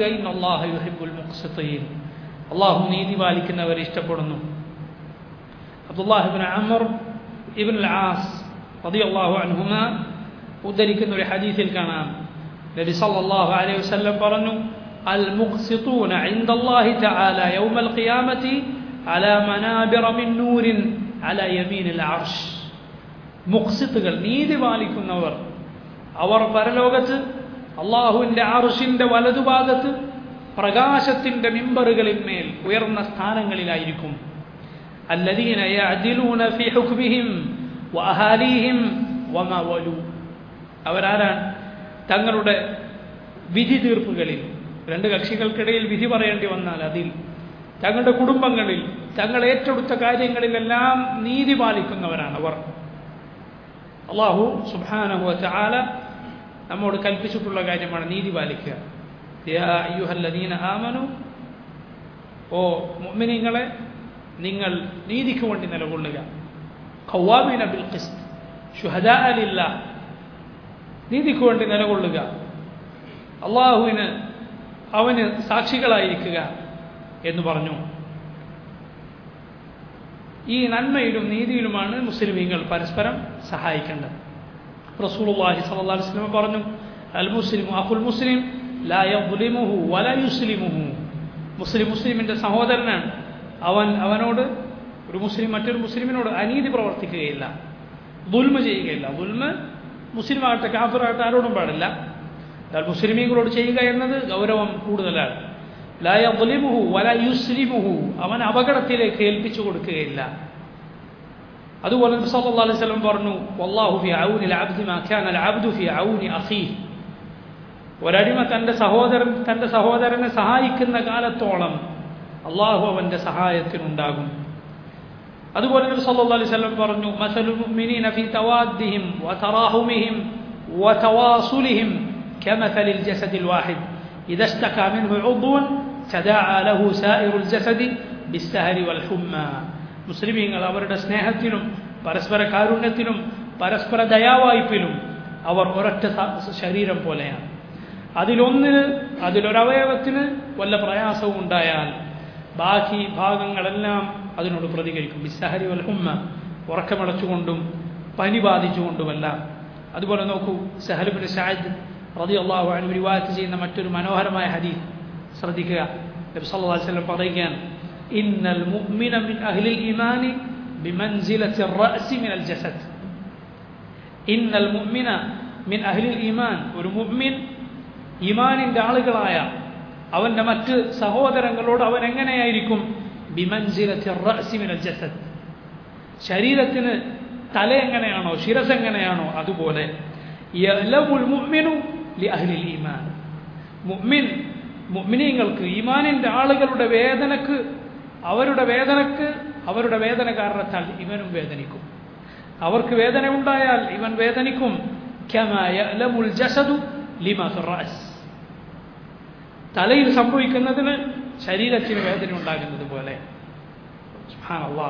അള്ളാഹു നീതി പാലിക്കുന്നവരെ ഇഷ്ടപ്പെടുന്നു അബ്ദുല്ലാഹിബിൻ അമർ ഇബിൻ ആസ് റളിയല്ലാഹു അൻഹുമ ഉദ്ധരിക്കുന്ന ഒരു ഹദീസിൽ കാണാം നബി സല്ലല്ലാഹു അലൈഹി വസല്ലം പറഞ്ഞു المقسطون عند الله تعالى يوم القيامة على منابر من نور على يمين العرش മുഖ്സിത്തുകൾ നീതി പാലിക്കുന്നവർ അവർ പരലോകത്ത് അള്ളാഹുവിൻ്റെ അർഷിൻ്റെ വലതുഭാഗത്ത് പ്രകാശത്തിൻ്റെ മിമ്പറുകളിന്മേൽ ഉയർന്ന സ്ഥാനങ്ങളിലായിരിക്കും الذين يعدلون في حكمهم وأهاليهم وما ولوا അവരാരാണ് തങ്ങളുടെ വിധി തീർപ്പുകളിൽ രണ്ട് കക്ഷികൾക്കിടയിൽ വിധി പറയേണ്ടി വന്നാൽ അതിൽ തങ്ങളുടെ കുടുംബങ്ങളിൽ തങ്ങൾ ഏറ്റെടുത്ത കാര്യങ്ങളിലെല്ലാം നീതി പാലിക്കുന്നവരാണ് അവർ അള്ളാഹു സുബാനഹു ചാല നമ്മോട് കൽപ്പിച്ചിട്ടുള്ള കാര്യമാണ് നീതി പാലിക്കുക അയ്യുഹല്ലദീന ആമനു ഓ മുഅ്മിനീങ്ങളെ നിങ്ങൾ നീതിക്ക് വേണ്ടി നിലകൊള്ളുക ഖവാമീന ബിൽ ഖിസ്ത് ഷുഹദാ ലില്ല നീതിക്ക് വേണ്ടി നിലകൊള്ളുക അള്ളാഹുവിന് അവന് സാക്ഷികളായിരിക്കുക എന്ന് പറഞ്ഞു ഈ നന്മയിലും നീതിയിലുമാണ് മുസ്ലിമീങ്ങൾ പരസ്പരം സഹായിക്കേണ്ടത് റസൂലുള്ളാഹി സ്വല്ലല്ലാഹു അലൈഹി വസല്ലം പറഞ്ഞു അൽ മുസ്ലിമു അഖുൽ മുസ്ലിം ലാ യദ്ലിമുഹു വലാ യുസ്ലിമുഹു മുസ്ലിം മുസ്ലിമിൻ്റെ സഹോദരനാണ് അവൻ അവനോട് ഒരു മുസ്ലിം മറ്റൊരു മുസ്ലിമിനോട് അനീതി പ്രവർത്തിക്കുകയില്ല ദുൽമ ചെയ്യുകയില്ല ദുൽമ മുസ്ലിം ആകട്ടെ കാഫിറാകട്ടെ ആരോടും പാടില്ല എന്നാൽ മുസ്ലിമീങ്ങളോട് ചെയ്യുക എന്നത് ഗൗരവം കൂടുതലാണ് ലായ ദുലിമുഹു വല യുസ്ലിമുഹു അവൻ അപകടത്തിലേക്ക് ഏൽപ്പിച്ചു കൊടുക്കുകയില്ല അതുപോലെ നബി സല്ലല്ലാഹു അലൈഹി വസല്ലം പറഞ്ഞു വല്ലാഹു ഫി ഔനി അൽഅബ്ദി മാ കാന അൽഅബ്ദു ഫി ഔനി അഖീഹി ഒരടിമ തൻ്റെ സഹോദരൻ തൻ്റെ സഹോദരനെ സഹായിക്കുന്ന കാലത്തോളം അള്ളാഹു അവൻ്റെ സഹായത്തിനുണ്ടാകും അതുപോലെ നബി സല്ലല്ലാഹു അലൈഹി വസല്ലം പറഞ്ഞു മസലുൽ മുഅ്മിനീന ഫീ തവാദ്ദിഹിം വതറാഹുമിഹിം വതവാസുലിഹിം كمثل الجسد الواحد إذا اشتكى منه عضو تداعى له سائر الجسد بالسهر والحمى മുസ്ലിമീങ്ങൾ അവരുടെ സ്നേഹത്തിലും പരസ്പര കാരുണ്യത്തിലും പരസ്പര ദയാവായ്പിലും അവർ ഒരൊറ്റ ശരീരം പോലെയാണ് അതിലൊന്നിന് അതിലൊരവയവത്തിന് വല്ല പ്രയാസവും ഉണ്ടായാൽ ബാക്കി ഭാഗങ്ങളെല്ലാം അതിനോട് പ്രതികരിക്കും ബിസ്സഹരി വൽഹുമ്മ ഉറക്കമടച്ചുകൊണ്ടും പനി ബാധിച്ചുകൊണ്ടുമെല്ലാം അതുപോലെ നോക്കൂ സഹലുബിൻ ഷാജ് റതി അള്ളാഹു അനു റിവായത്ത് ചെയ്യുന്ന മറ്റൊരു മനോഹരമായ ഹദീസ് ശ്രദ്ധിക്കുക നബി സല്ലല്ലാഹു അലൈഹി വസല്ലം പറയുകയാണ് ഇന്നൽ മുഅ്മിന മിൻ അഹ്ലിൽ ഈമാനി ബിമൻസിലത്തി الرأس من الجسد ഇന്നൽ മുഅ്മിന മിൻ അഹ്ലിൽ ഈമാൻ ഒരു മുഅ്മിൻ ഈമാനിന്റെ ആളുകളായ അവന്റെ മറ്റ് സഹോദരങ്ങളോട് അവൻ എങ്ങനെയായിരിക്കും ബിമൻസിലത്തി الرأس من الجسد ശരീരത്തിന് തല എങ്ങനെയാണോ ശിരസ് എങ്ങനെയാണോ അതുപോലെ യഅലമുൽ മുഅ്മിനു ലിഅഹ്ലിൽ ഈമാൻ മുഅ്മിൻ മുഅ്മിനീങ്ങൾക്ക് ഈമാനിൻ്റെ ആളുകളുടെ വേദനക്ക് അവരുടെ വേദനക്ക് അവരുടെ വേദന കാരണത്താൽ ഇവനും വേദനിക്കും അവർക്ക് വേദന ഉണ്ടായാൽ ഇവൻ വേദനിക്കും كما يألم الجسد لما في الرأس തലയിൽ സംഭവിക്കുന്നതിന് ശരീരത്തിന് വേദന ഉണ്ടാകുന്നത് പോലെ സുബ്ഹാനല്ലാഹ്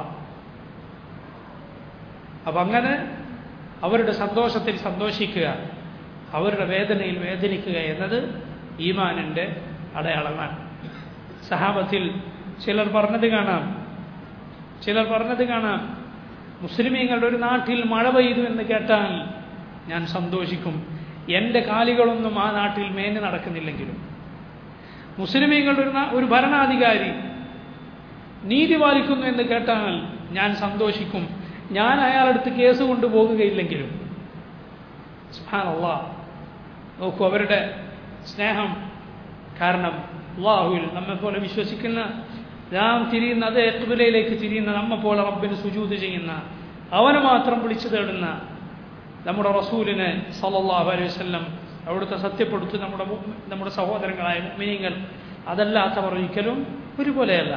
അപ്പം അങ്ങനെ അവരുടെ സന്തോഷത്തിൽ സന്തോഷിക്കുക അവരുടെ വേദനയിൽ വേദനിക്കുക എന്നത് ഈമാനിൻ്റെ അടയാളമാണ് സഹാബത്തിൽ ചിലർ പറഞ്ഞത് കാണാം ചിലർ പറഞ്ഞത് കാണാം മുസ്ലിമീങ്ങളുടെ ഒരു നാട്ടിൽ മഴ പെയ്തു എന്ന് കേട്ടാൽ ഞാൻ സന്തോഷിക്കും എൻ്റെ കാലികളൊന്നും ആ നാട്ടിൽ മേഞ്ഞ് നടക്കുന്നില്ലെങ്കിലും മുസ്ലിമീങ്ങളുടെ ഒരു ഒരു ഭരണാധികാരി നീതി പാലിക്കുന്നു എന്ന് കേട്ടാൽ ഞാൻ സന്തോഷിക്കും ഞാൻ അയാളടുത്ത് കേസ് കൊണ്ടുപോകുകയില്ലെങ്കിലും സുഹാനല്ലാ നോക്കൂ അവരുടെ സ്നേഹം കാരണം അള്ളാഹുവിൽ നമ്മെപ്പോലെ വിശ്വസിക്കുന്ന നാം തിരിയുന്ന അതേ എത്തുബിലയിലേക്ക് തിരിയുന്ന നമ്മെപ്പോലെ റബ്ബിന് സുജൂത് ചെയ്യുന്ന അവനെ മാത്രം വിളിച്ചു തേടുന്ന നമ്മുടെ റസൂലിനെ സല്ലല്ലാഹു അലൈഹി വസല്ലം അവിടുത്തെ സത്യപ്പെടുത്തി നമ്മുടെ നമ്മുടെ സഹോദരങ്ങളായ മുഅ്മിനീങ്ങൾ അതല്ലാത്തവർ ഒരിക്കലും ഒരുപോലെയല്ല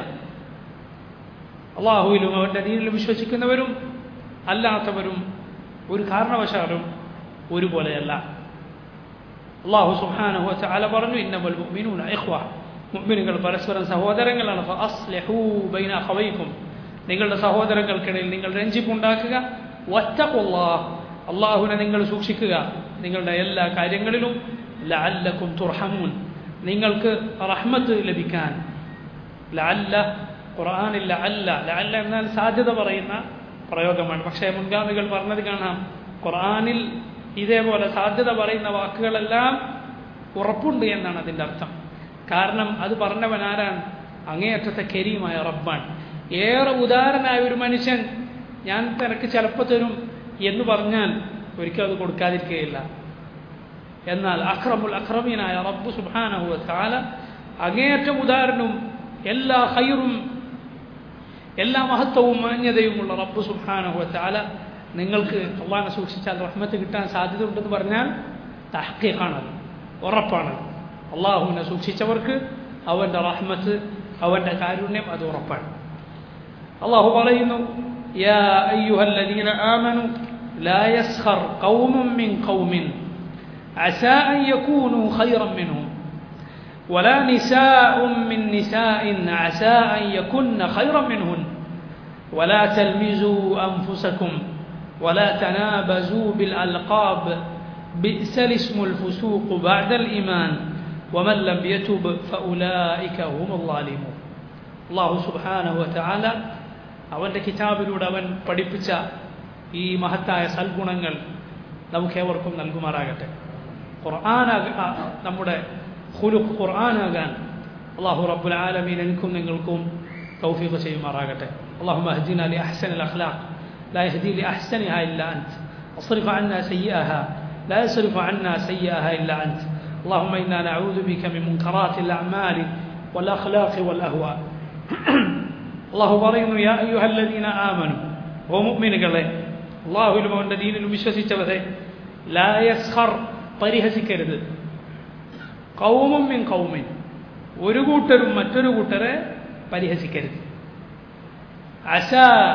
അള്ളാഹുവിലും അവൻ്റെ ദീനിലും വിശ്വസിക്കുന്നവരും അല്ലാത്തവരും ഒരു കാരണവശാലും ഒരുപോലെയല്ല അള്ളാഹു സുബ്ഹാനഹു വതആല പറഞ്ഞു ഇന്നമൽ മുഅ്മിനൂന ഇഖ്വ മുഅ്മിനുകൾ പരസ്പരം സഹോദരങ്ങളാണ് ഫഅസ്ലിഹൂ ബൈന അഖവൈക്കും നിങ്ങളുടെ സഹോദരങ്ങൾക്കിടയിൽ നിങ്ങൾ രഞ്ജിപ്പുണ്ടാക്കുക വത്തഖുല്ലാഹ് അള്ളാഹുവിനെ നിങ്ങൾ സൂക്ഷിക്കുക നിങ്ങളുടെ എല്ലാ കാര്യങ്ങളിലും ലഅല്ലക്കും തുർഹമൂൻ നിങ്ങൾക്ക് റഹ്മത്ത് ലഭിക്കാൻ ലഅല്ല ഖുർആനിൽ ലഅല്ല ലഅല്ല എന്നാൽ സാധ്യത പറയുന്ന പ്രയോഗമാണ് പക്ഷേ മുൻഗാമികൾ പറഞ്ഞത് കാണാം ഖുർആനിൽ ഇതേപോലെ സാധ്യത പറയുന്ന വാക്കുകളെല്ലാം ഉറപ്പുണ്ട് എന്നാണ് അതിൻ്റെ അർത്ഥം കാരണം അത് പറഞ്ഞവൻ ആരാണ് അങ്ങേയറ്റത്തെ കരീമായ റബ്ബാണ് ഏറെ ഉദാരനായ ഒരു മനുഷ്യൻ ഞാൻ നിനക്ക് ചിലപ്പോൾ തരും എന്ന് പറഞ്ഞാൽ ഒരിക്കലും അത് കൊടുക്കാതിരിക്കുകയില്ല എന്നാൽ അക്രമുൽ അക്രമീനായ റബ്ബ് സുബാനഹുവ താല അങ്ങേയറ്റം ഉദാഹരണവും എല്ലാ ഹൈറും എല്ലാ മഹത്വവും മാന്യതയുമുള്ള റബ്ബ് സുബാനഹുവ താല നിങ്ങൾക്ക് അള്ളാഹിനെ സൂക്ഷിച്ചാൽ റഹ്മത്ത് കിട്ടാൻ സാധ്യത ഉണ്ടെന്ന് പറഞ്ഞാൽ തഹക്കീഖാണത് ഉറപ്പാണത് അള്ളാഹുവിനെ സൂക്ഷിച്ചവർക്ക് അവൻ്റെ റഹ്മത്ത് അവൻ്റെ കാരുണ്യം അത് ഉറപ്പാണ് അള്ളാഹു പറയുന്നു يا أيها الذين آمنوا لا يسخر قوم من قوم عسى أن يكونوا خيرا منهم ولا نساء من نساء عسى أن يكن خيرا منهن ولا تلمزوا أنفسكم ولا تنابزوا بالألقاب بئس الاسم الفسوق بعد الإيمان ومن لم يتب فأولئك هم الظالمون الله سبحانه وتعالى അവൻ്റെ കിതാബിലൂടെ അവൻ പഠിപ്പിച്ച ഈ മഹത്തായ സൽഗുണങ്ങൾ നമുക്കേവർക്കും നൽകുമാറാകട്ടെ ഖുർആാനാക നമ്മുടെ ഹുലുഖ് ഖുർആാനാകാൻ അള്ളാഹു റബ്ബുൽ ആലമീൻ എനിക്കും നിങ്ങൾക്കും തൗഫീഖ് ചെയ്യുമാറാകട്ടെ اللهم اهدنا لأحسن الأخلاق لا يهدي لأحسنها إلا أنت اصرف عنا سيئها لا يصرف عنا سيئها إلا أنت اللهم إنا نعوذ بك من منكرات الأعمال والأخلاق والأهواء അള്ളാഹു പറയുന്നു യാ അയ്യുഹല്ലദീന ആമനു ഓ മുഅ്മിനുകളെ അള്ളാഹുവിലും അവൻ്റെ ദീനിലും വിശ്വസിച്ചവരെ ലാ യസ്ഖർ പരിഹസിക്കരുത് കൗമും മിൻ കൗമിൻ ഒരു കൂട്ടരും മറ്റൊരു കൂട്ടരെ പരിഹസിക്കരുത് അശ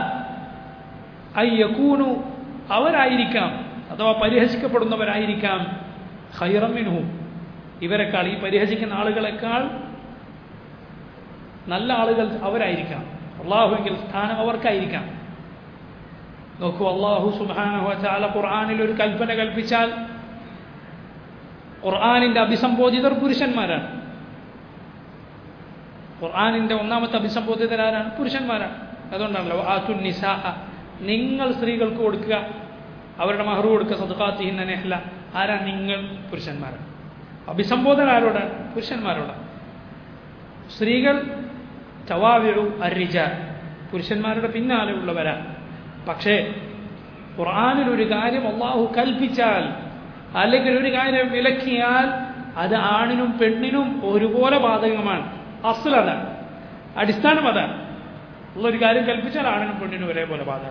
അയ്യക്കൂനു അവരായിരിക്കാം അഥവാ പരിഹസിക്കപ്പെടുന്നവരായിരിക്കാം ഹൈറമിനുഹു ഇവരെക്കാൾ ഈ പരിഹസിക്കുന്ന ആളുകളെക്കാൾ നല്ല ആളുകൾ അവരായിരിക്കാം അള്ളാഹുവെങ്കിൽ സ്ഥാനം അവർക്കായിരിക്കാം നോക്കൂ അള്ളാഹു സുബാനഹു ചാല ഖുർആാനിൽ ഒരു കൽപ്പന കൽപ്പിച്ചാൽ ഖുർആാനിൻ്റെ അഭിസംബോധിതർ പുരുഷന്മാരാണ് ഖുർആാനിൻ്റെ ഒന്നാമത്തെ അഭിസംബോധിതരാരാണ് പുരുഷന്മാരാണ് അതുകൊണ്ടാണല്ലോ ആതു നിസാ നിങ്ങൾ സ്ത്രീകൾക്ക് കൊടുക്കുക അവരുടെ മഹറു കൊടുക്കുക സദുഖാത്തിഹിന്ന നെഹ്ല ആരാ നിങ്ങൾ പുരുഷന്മാരാണ് അഭിസംബോധന ആരോടാണ് പുരുഷന്മാരോടാണ് സ്ത്രീകൾ ചവാവിഴു അരിജ പുരുഷന്മാരുടെ പിന്നാലെ ഉള്ളവരാ പക്ഷേ ഖുർആാനിൽ ഒരു കാര്യം അള്ളാഹു കൽപ്പിച്ചാൽ അല്ലെങ്കിൽ ഒരു കാര്യം വിലക്കിയാൽ അത് ആണിനും പെണ്ണിനും ഒരുപോലെ ബാധകമാണ് അസൽ അതാണ് അടിസ്ഥാനം അതാണ് ഉള്ളൊരു കാര്യം കൽപ്പിച്ചാൽ ആണിനും പെണ്ണിനും ഒരേപോലെ ബാധകം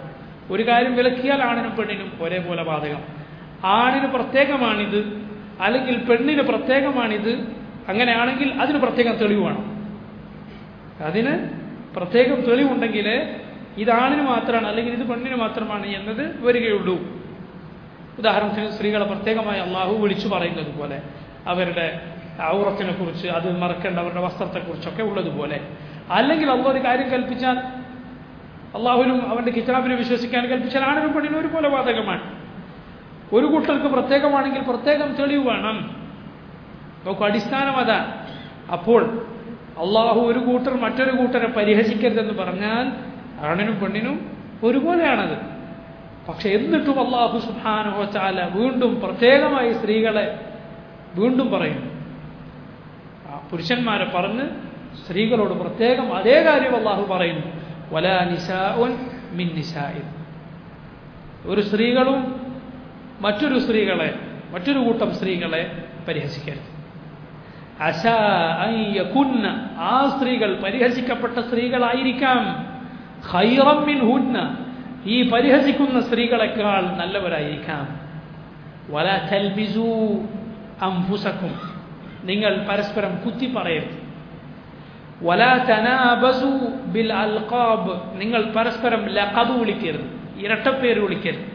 ഒരു കാര്യം വിലക്കിയാൽ ആണിനും പെണ്ണിനും ഒരേപോലെ ബാധകം ആണിന് പ്രത്യേകമാണിത് അല്ലെങ്കിൽ പെണ്ണിന് പ്രത്യേകമാണിത് അങ്ങനെയാണെങ്കിൽ അതിന് പ്രത്യേകം തെളിവ് വേണം അതിന് പ്രത്യേകം തെളിവുണ്ടെങ്കിൽ ഇത് ആണിന് മാത്രമാണ് അല്ലെങ്കിൽ ഇത് പെണ്ണിന് മാത്രമാണ് എന്നത് വരികയുള്ളൂ ഉദാഹരണത്തിന് സ്ത്രീകളെ പ്രത്യേകമായി അള്ളാഹു വിളിച്ചു പറയുന്നത് പോലെ അവരുടെ ഔറത്തിനെ കുറിച്ച് അത് മറക്കേണ്ട അവരുടെ വസ്ത്രത്തെക്കുറിച്ചൊക്കെ ഉള്ളതുപോലെ അല്ലെങ്കിൽ അള്ളാഹ് ഒരു കാര്യം കൽപ്പിച്ചാൽ അള്ളാഹുവിനും അവൻ്റെ കിതാബിനെ വിശ്വസിക്കാൻ കൽപ്പിച്ചാൽ ആണിനും പെണ്ണിനും ഒരുപോലെ ബാധകമാണ് ഒരു കൂട്ടർക്ക് പ്രത്യേകമാണെങ്കിൽ പ്രത്യേകം തെളിവ് വേണം നമുക്ക് അടിസ്ഥാനം അതാണ് അപ്പോൾ അള്ളാഹു ഒരു കൂട്ടർ മറ്റൊരു കൂട്ടരെ പരിഹസിക്കരുതെന്ന് പറഞ്ഞാൽ ആണിനും പെണ്ണിനും ഒരുപോലെയാണത് പക്ഷെ എന്നിട്ടും അള്ളാഹു സുഹാനുഹോ ചാല വീണ്ടും പ്രത്യേകമായി സ്ത്രീകളെ വീണ്ടും പറയുന്നു ആ പുരുഷന്മാരെ പറഞ്ഞ് സ്ത്രീകളോട് പ്രത്യേകം അതേ കാര്യം അള്ളാഹു പറയുന്നു വലാ നിസാഉൻ മിൻ നിസാഇൻ ഒരു സ്ത്രീകളും മറ്റൊരു സ്ത്രീകളെ മറ്റൊരു കൂട്ടം സ്ത്രീകളെ പരിഹസിക്കരുത് അശാ അൻ യകുന്ന ആ സ്ത്രീകൾ പരിഹസിക്കപ്പെട്ട സ്ത്രീകളായിരിക്കാം ഖൈറം മിൻ ഹുന്ന ഈ പരിഹസിക്കുന്ന സ്ത്രീകളെക്കാൾ നല്ലവരായിരിക്കാം വല തൽബിസു അംഫുസക്കും നിങ്ങൾ പരസ്പരം കുത്തി പറയരുത് വല തനാബസു ബിൽ അൽഖാബ് നിങ്ങൾ പരസ്പരം ലഖബ് വിളിക്കരുത് ഇരട്ടപ്പേര് വിളിക്കരുത്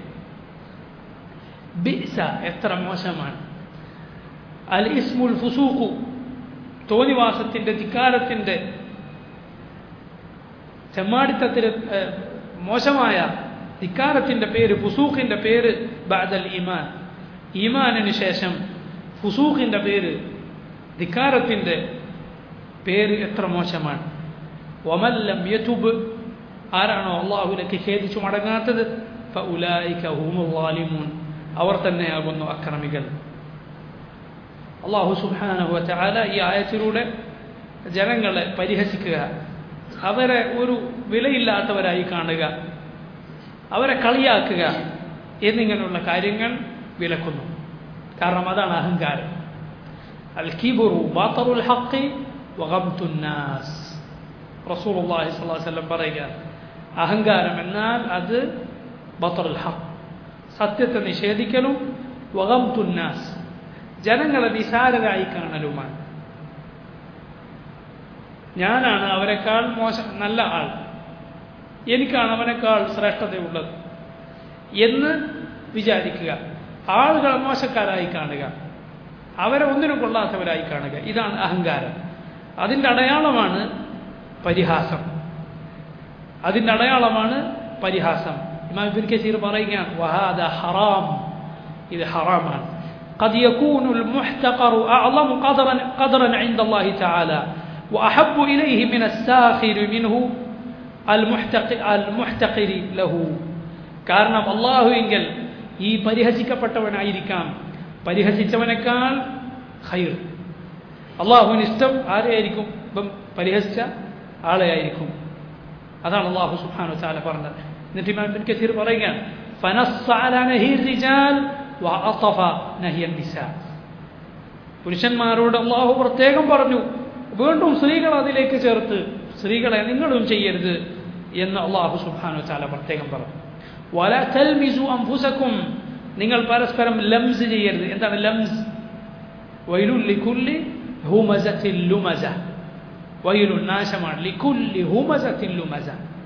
ബിസ എത്ര മോശമാണ് അൽ ഇസ്മുൽ ഫുസൂഖു തോന്നിവാസത്തിൻ്റെ ധിക്കാരത്തിൻ്റെ ചെമ്മാടിത്തത്തിന് മോശമായ ധിക്കാരത്തിൻ്റെ പേര് ഫുസൂഖിൻ്റെ പേര് ബാദൽ ഈമാൻ ഈമാനിന് ശേഷം ഫുസൂഖിൻ്റെ പേര് ധിക്കാരത്തിൻ്റെ പേര് എത്ര മോശമാണ് ഒമല്ലം യതുബ് ആരാണോ അള്ളാഹുലേക്ക് ഖേദിച്ചു മടങ്ങാത്തത് ഫഉലായിക ഹുമുല്ലാലിമൂൻ അവർ തന്നെയാകുന്നു അക്രമികൾ അള്ളാഹു സുബാനഹു ചാല ഈ ആയത്തിലൂടെ ജനങ്ങളെ പരിഹസിക്കുക അവരെ ഒരു വിലയില്ലാത്തവരായി കാണുക അവരെ കളിയാക്കുക എന്നിങ്ങനെയുള്ള കാര്യങ്ങൾ വിലക്കുന്നു കാരണം അതാണ് അഹങ്കാരം അൽ കിബുറു ബാത്തറുൽ ഹക്കി വകംതുന്നാസ് റസൂലുള്ളാഹി സ്വല്ലല്ലാഹു അലൈഹി വസല്ലം പറയുക അഹങ്കാരം എന്നാൽ അത് ബത്തറുൽ ഹക്ക് സത്യത്തെ നിഷേധിക്കലും വകംതുന്നാസ് ജനങ്ങളെ നിസാരരായി കാണലുമാണ് ഞാനാണ് അവരെക്കാൾ മോശം നല്ല ആൾ എനിക്കാണ് അവനേക്കാൾ ശ്രേഷ്ഠതയുള്ളത് എന്ന് വിചാരിക്കുക ആളുകൾ മോശക്കാരായി കാണുക അവരെ ഒന്നിനും കൊള്ളാത്തവരായി കാണുക ഇതാണ് അഹങ്കാരം അതിൻ്റെ അടയാളമാണ് പരിഹാസം അതിൻ്റെ അടയാളമാണ് പരിഹാസം ഇമാം ഇബ്ൻ കസീർ പറയുകയാണ് വഹാദ ഹറാം ഇത് ഹറാമാണ് قد يكون المحتقر أعظم قدرا, قدرا عند الله تعالى وأحب إليه من الساخر منه المحتقر, المحتقر له കാരണം അള്ളാഹു എങ്കിൽ ഈ പരിഹസിക്കപ്പെട്ടവനായിരിക്കാം പരിഹസിച്ചവനേക്കാൾ ഖൈർ അള്ളാഹുവിന് ഇഷ്ടം ആരെയായിരിക്കും ഇപ്പം പരിഹസിച്ച ആളെയായിരിക്കും അതാണ് അള്ളാഹു സുഹാനു ചാല പറഞ്ഞത് എന്നിട്ട് ഇമാം ബിൻ കസീർ പറയുകയാണ് ഫനസ്സ അലാ നഹീർ റിജാൽ വഅതഫ നഹിയൻ നിസാ പുരുഷന്മാരോട് അള്ളാഹു പ്രത്യേകം പറഞ്ഞു വീണ്ടും സ്ത്രീകൾ അതിലേക്ക് ചേർത്ത് സ്ത്രീകളെ നിങ്ങളും ചെയ്യരുത് എന്ന് അള്ളാഹു സുബ്ഹാനു ചാല പ്രത്യേകം പറഞ്ഞു വല തൽമിസു അംഫുസക്കും നിങ്ങൾ പരസ്പരം ലംസ് ചെയ്യരുത് എന്താണ് ലംസ് വൈലുൽ ലിക്കുല്ലി ഹുമസത്തിൽ ലുമസ വൈലുൽ നാശമാണ് ലിക്കുല്ലി ഹുമസത്തിൽ ലുമസ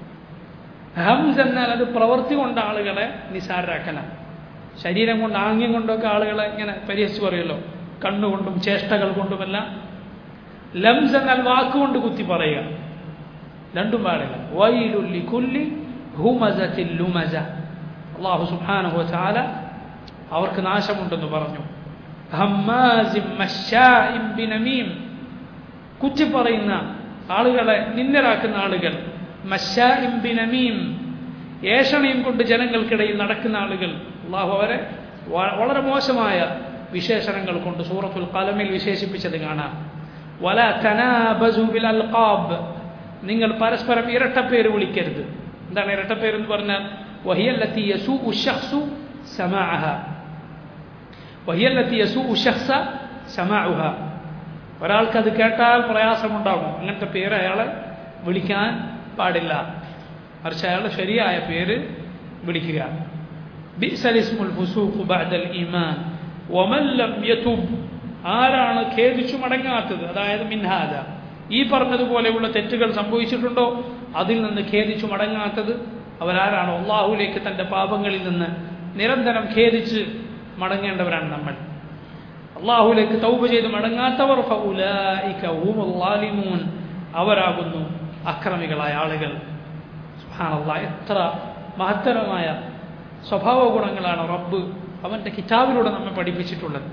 ഹംസ് എന്നാൽ അത് പ്രവൃത്തി കൊണ്ട് ആളുകളെ നിസാരരാക്കലാണ് ശരീരം കൊണ്ട് ആംഗ്യം കൊണ്ടൊക്കെ ആളുകളെ ഇങ്ങനെ പരിഹസിച്ച് പറയുമല്ലോ കണ്ണുകൊണ്ടും ചേഷ്ടകൾ കൊണ്ടുമെല്ലാം ലംസ് എന്നാൽ വാക്കുകൊണ്ട് കുത്തി പറയുക രണ്ടും പാടില്ല വൈലുല്ലി കുല്ലി ഹുമസത്തിൽ ലുമസ അള്ളാഹു സുബ്ഹാനഹു വതആല അവർക്ക് നാശമുണ്ടെന്ന് പറഞ്ഞു ഹമ്മാസിം മശ്ശാഇം ബിനമീം കുറ്റി പറയുന്ന ആളുകളെ നിന്നരാക്കുന്ന ആളുകൾ മശ്ശാഇം ബിനമീം ഏഷണയും കൊണ്ട് ജനങ്ങൾക്കിടയിൽ നടക്കുന്ന ആളുകൾ അള്ളാഹു അവരെ വളരെ മോശമായ വിശേഷണങ്ങൾ കൊണ്ട് സൂറത്തുൽ കലമിൽ വിശേഷിപ്പിച്ചത് കാണാം വല തനാബസു ബിൽ അൽഖാബ് നിങ്ങൾ പരസ്പരം ഇരട്ടപ്പേര് വിളിക്കരുത് എന്താണ് ഇരട്ടപ്പേര് എന്ന് പറഞ്ഞാൽ വഹിയല്ലത്തി യസൂ ഉഷഹ്സു സമാഅഹ വഹിയല്ലത്തി യസൂ ഉഷഹ്സ സമാഉഹ ഒരാൾക്ക് അത് കേട്ടാൽ പ്രയാസമുണ്ടാകും അങ്ങനത്തെ പേര് അയാളെ വിളിക്കാൻ പാടില്ല മറിച്ച് അയാളുടെ ശരിയായ പേര് വിളിക്കുക ബിഅ്സൽ ഇസ്മുൽ ഫുസൂഖു ബഅദൽ ഈമാൻ വമൻ ലം യതുബ് ആരാണ് ഖേദിച്ചു മടങ്ങാത്തത് അതായത് മിൻഹാദ ഈ പറഞ്ഞതുപോലെയുള്ള തെറ്റുകൾ സംഭവിച്ചിട്ടുണ്ടോ അതിൽ നിന്ന് ഖേദിച്ചു മടങ്ങാത്തത് അവരാരാണോ അള്ളാഹുലേക്ക് തൻ്റെ പാപങ്ങളിൽ നിന്ന് നിരന്തരം ഖേദിച്ച് മടങ്ങേണ്ടവരാണ് നമ്മൾ അള്ളാഹുലേക്ക് തൗബ ചെയ്ത് മടങ്ങാത്തവർ ഫഉലായിക ഹുമുൽ ളാലിമൂൻ അവരാകുന്നു അക്രമികളായ ആളുകൾ സുബ്ഹാനല്ലാഹ് എത്ര മഹത്തരമായ സ്വഭാവ ഗുണങ്ങളാണ് റബ്ബ് അവൻ്റെ കിതാബിലൂടെ നമ്മെ പഠിപ്പിച്ചിട്ടുള്ളത്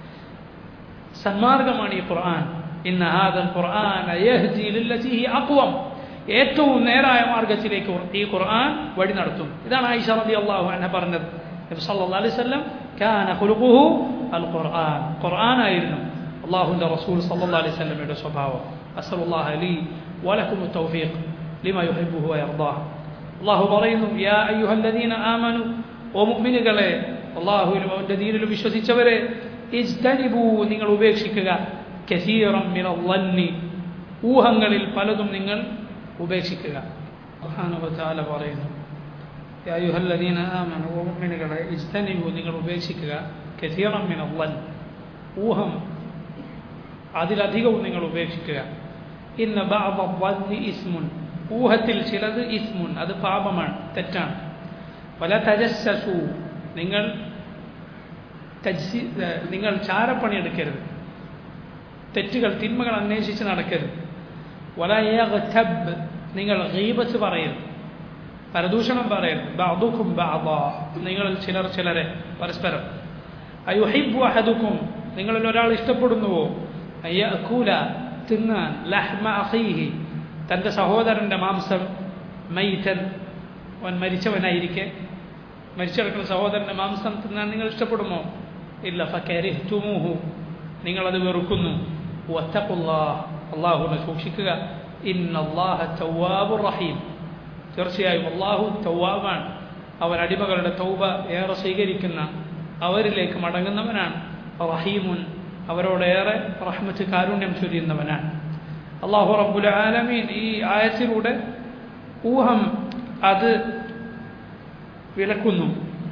സന്മാർഗമാണ് ഈ ഖുർആൻ ഇന്ന ഹാദൽ ഖുർആൻ യഹ്ദി ലില്ലതി ഹി അഖ്വം ഏറ്റവും നേരായ മാർഗത്തിലേക്ക് ഈ ഖുർആൻ വഴി നടത്തും ഇതാണ് ആയിഷ റളിയല്ലാഹു അൻഹ പറഞ്ഞത് നബി സല്ലല്ലാഹു അലൈഹി വസല്ലം കാന ഖുലുഖുഹു അൽ ഖുർആൻ ഖുർആൻ ആയിരുന്നു അല്ലാഹുവിൻ്റെ റസൂൽ സല്ലല്ലാഹു അലൈഹി വസല്ലമയുടെ സ്വഭാവം അസ്സലുല്ലാഹു ലി വലക്കും തൗഫീഖ് ലിമാ യുഹിബ്ബുഹു വയർദാഹു അല്ലാഹു പറയുന്നു യാ അയ്യുഹല്ലദീന ആമനു ഓ മുഅ്മിനുകളെ അല്ലാഹുവിലും അവൻ്റെ ദീനിലും വിശ്വസിച്ചവരെ ഇജ്തനിബു നിങ്ങൾ ഉപേക്ഷിക്കുക കസീറം മിനൽ വന്നി ഊഹങ്ങളിൽ പലതും നിങ്ങൾ ഉപേക്ഷിക്കുക സുബ്ഹാനഹു പറയുന്നു യാ അയ്യുഹല്ലദീന ആമനു ഓ മുഅ്മിനുകളെ ഇജ്തനിബു നിങ്ങൾ ഉപേക്ഷിക്കുക കസീറം മിനൽ വൻ ഊഹം അതിലധികവും നിങ്ങൾ ഉപേക്ഷിക്കുക ഇന്ന് ബഅദ വന്നി ഇസ്മുൻ ഊഹത്തിൽ ചിലത് ഇസ്മുൻ അത് പാപമാണ് തെറ്റാണ് പല തജസ്സസു നിങ്ങൾ തജ്സി നിങ്ങൾ ചാരപ്പണി എടുക്കരുത് തെറ്റുകൾ തിന്മകൾ അന്വേഷിച്ച് നടക്കരുത് വലയബ് നിങ്ങൾ ഗീബത്ത് പറയരുത് പരദൂഷണം പറയരുത് ബഅദുക്കും ബഅദ നിങ്ങളിൽ ചിലർ ചിലരെ പരസ്പരം അയുഹിബു അഹദുക്കും നിങ്ങളിൽ ഒരാൾ ഇഷ്ടപ്പെടുന്നുവോ അയ്യക്കൂല തിന്നാൻ ലഹ്മ അഖീഹി തൻ്റെ സഹോദരൻ്റെ മാംസം മൈതൻ അവൻ മരിച്ചവനായിരിക്കെ മരിച്ചു കിടക്കുന്ന സഹോദരൻ്റെ മാംസം തിന്നാൻ നിങ്ങൾ ഇഷ്ടപ്പെടുമോ ഇല്ല ഫക്കരിഹ്തുമൂഹു നിങ്ങളത് വെറുക്കുന്നു വത്തഖുല്ലാഹ് അള്ളാഹുവിനെ സൂക്ഷിക്കുക ഇന്നല്ലാഹ തൗവാബുർ റഹീം തീർച്ചയായും അള്ളാഹു തൗവാബാണ് അവൻ അടിമകളുടെ തൗബ ഏറെ സ്വീകരിക്കുന്ന അവരിലേക്ക് മടങ്ങുന്നവനാണ് റഹീമുൻ അവരോടേറെ റഹ്മത്ത് കാരുണ്യം ചൊരിയുന്നവനാണ് അള്ളാഹു റബ്ബുൽ ആലമീൻ ഈ ആയത്തിലൂടെ ഊഹം അത് വിലക്കുന്നു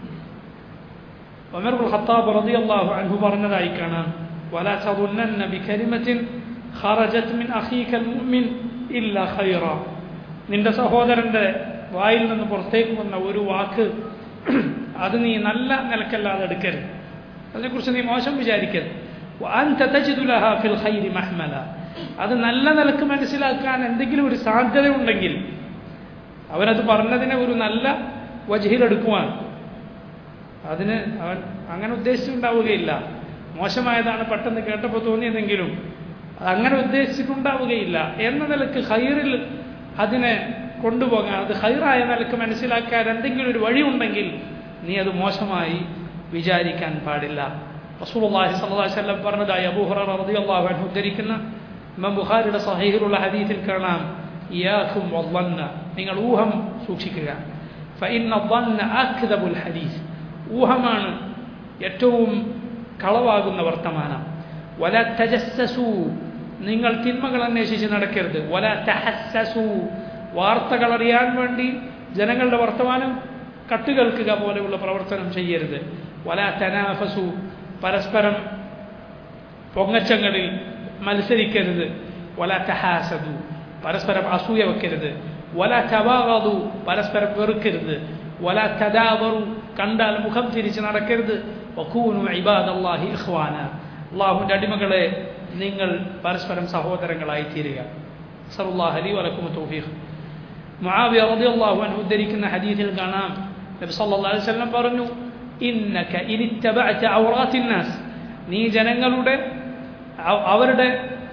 ഉമർ ഖത്താബ് റളിയല്ലാഹു അൻഹു പറഞ്ഞതായി കാണാം ولا تظنن بكلمة خرجت من أخيك المؤمن إلا خيرا നിന്റെ സഹോദരന്റെ വായിൽ നിന്ന് പുറത്തേക്ക് വന്ന ഒരു വാക്ക് അത് നീ നല്ല നിലക്കല്ലാതെ എടുക്കരുത് അതിനെക്കുറിച്ച് നീ മോശം വിചാരിക്കരുത് وأنت تجد لها في الخير محملا അത് നല്ല നിലക്ക് മനസ്സിലാക്കാൻ എന്തെങ്കിലും ഒരു സാധ്യത ഉണ്ടെങ്കിൽ അവനത് പറഞ്ഞതിനെ ഒരു നല്ല വജഹിലെടുക്കുവാൻ അതിന് അവൻ അങ്ങനെ ഉദ്ദേശിച്ചിട്ടുണ്ടാവുകയില്ല മോശമായതാണ് പെട്ടെന്ന് കേട്ടപ്പോൾ തോന്നിയതെങ്കിലും അങ്ങനെ ഉദ്ദേശിച്ചിട്ടുണ്ടാവുകയില്ല എന്ന നിലക്ക് ഹൈറിൽ അതിനെ കൊണ്ടുപോകാൻ അത് ഹൈറായ നിലക്ക് മനസ്സിലാക്കാൻ എന്തെങ്കിലും ഒരു വഴിയുണ്ടെങ്കിൽ നീ അത് മോശമായി വിചാരിക്കാൻ പാടില്ല റസൂലുള്ളാഹി സ്വല്ലല്ലാഹി അലൈഹി വസല്ലം പറഞ്ഞതായി അബൂ ഹുറൈറ റളിയല്ലാഹു അൻഹു ഉദ്ധരിക്കുന്ന ഇമാം ബുഖാരിയുടെ സഹീഹിലുള്ള ഹദീസിൽ കാണാം ഇയാഖും വظن നിങ്ങൾ ഊഹം സൂക്ഷിക്കുക فإن الظن أكذب الحديث ഊഹമാണ് ഏറ്റവും കളവാകുന്ന വർത്തമാനം വല തജസ്സസു നിങ്ങൾ തിന്മകൾ അന്വേഷിച്ച് നടക്കരുത് വല തഹസ്സസു വാർത്തകൾ അറിയാൻ വേണ്ടി ജനങ്ങളുടെ വർത്തമാനം കട്ടുകേൾക്കുക പോലെയുള്ള പ്രവർത്തനം ചെയ്യരുത് വല തനാഫസു പരസ്പരം പൊങ്ങച്ചങ്ങളിൽ മത്സരിക്കരുത് വല തഹാസതു പരസ്പരം അസൂയ വെക്കരുത് വല ചവാകതു പരസ്പരം വെറുക്കരുത് വല തദാവറു കണ്ടാൽ മുഖം തിരിച്ച് നടക്കരുത് വക്കൂനു ഇബാദല്ലാഹി ഇഖ്വാന അള്ളാഹുവിൻ്റെ അടിമകളെ നിങ്ങൾ പരസ്പരം സഹോദരങ്ങളായി തീരുക സറുല്ലാഹ് അലി വലക്കും തൗഫീഖ് മുആവിയ റളിയല്ലാഹു അൻഹു ഉദ്ധരിക്കുന്ന ഹദീസിൽ കാണാം നബി സല്ലല്ലാഹു അലൈഹി വസല്ലം പറഞ്ഞു ഇന്നക ഇനിത്തബഅത ഔറാത്തിൻ നാസ് നീ ജനങ്ങളുടെ അവരുടെ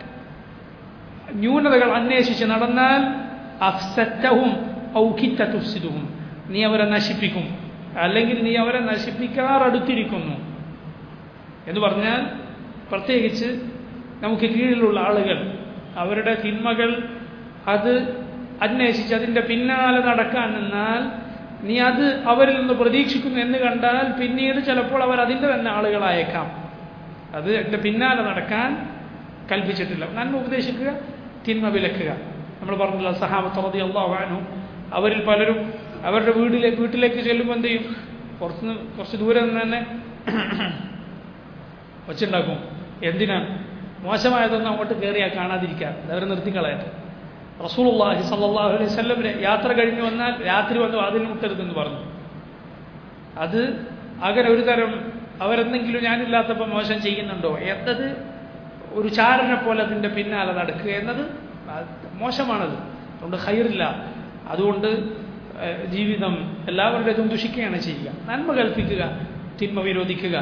ന്യൂനതകൾ അന്വേഷിച്ച് നടന്നാൽ അഫ്സത്തഹും ഔഖിത്ത തുഫ്സിദുഹും നീ അവരെ നശിപ്പിക്കും അല്ലെങ്കിൽ നീ അവരെ നശിപ്പിക്കാറടുത്തിരിക്കുന്നു എന്ന് പറഞ്ഞാൽ പ്രത്യേകിച്ച് നമുക്ക് കീഴിലുള്ള ആളുകൾ അവരുടെ തിന്മകൾ അത് അന്വേഷിച്ച് അതിൻ്റെ പിന്നാലെ നടക്കാൻ നിന്നാൽ നീ അത് അവരിൽ നിന്ന് പ്രതീക്ഷിക്കുന്നു എന്ന് കണ്ടാൽ പിന്നീട് ചിലപ്പോൾ അവർ അതിൻ്റെ തന്നെ ആളുകളായേക്കാം അത് എൻ്റെ പിന്നാലെ നടക്കാൻ കൽപ്പിച്ചിട്ടില്ല നന്മ ഉപദേശിക്കുക തിന്മ വിലക്കുക നമ്മൾ പറഞ്ഞില്ല സഹാബത്ത് റതി അള്ളാഹു അവരിൽ പലരും അവരുടെ വീട്ടിലേക്ക് വീട്ടിലേക്ക് ചെല്ലുമ്പോൾ എന്ത് ചെയ്യും പുറത്തുനിന്ന് കുറച്ച് ദൂരെ നിന്ന് തന്നെ വച്ചുണ്ടാക്കും എന്തിനാണ് മോശമായതൊന്നും അങ്ങോട്ട് കയറിയാൽ കാണാതിരിക്കാൻ അവർ നിർത്തിക്കളയട്ടെ റസൂലുള്ളാഹി സല്ലല്ലാഹു അലൈഹി വസല്ലം യാത്ര കഴിഞ്ഞ് വന്നാൽ രാത്രി വന്ന് വാതിൽ മുട്ടരുതെന്ന് പറഞ്ഞു അത് അങ്ങനെ ഒരു തരം അവരെന്തെങ്കിലും ഞാനില്ലാത്തപ്പോൾ മോശം ചെയ്യുന്നുണ്ടോ എന്നത് ഒരു ചാരനെ പോലെ അതിൻ്റെ പിന്നാലെ നടക്കുക എന്നത് മോശമാണത് അതുകൊണ്ട് ഹൈറില്ല അതുകൊണ്ട് ജീവിതം എല്ലാവരുടേതും ദുഷിക്കുകയാണ് ചെയ്യുക നന്മ കൽപ്പിക്കുക തിന്മ വിരോധിക്കുക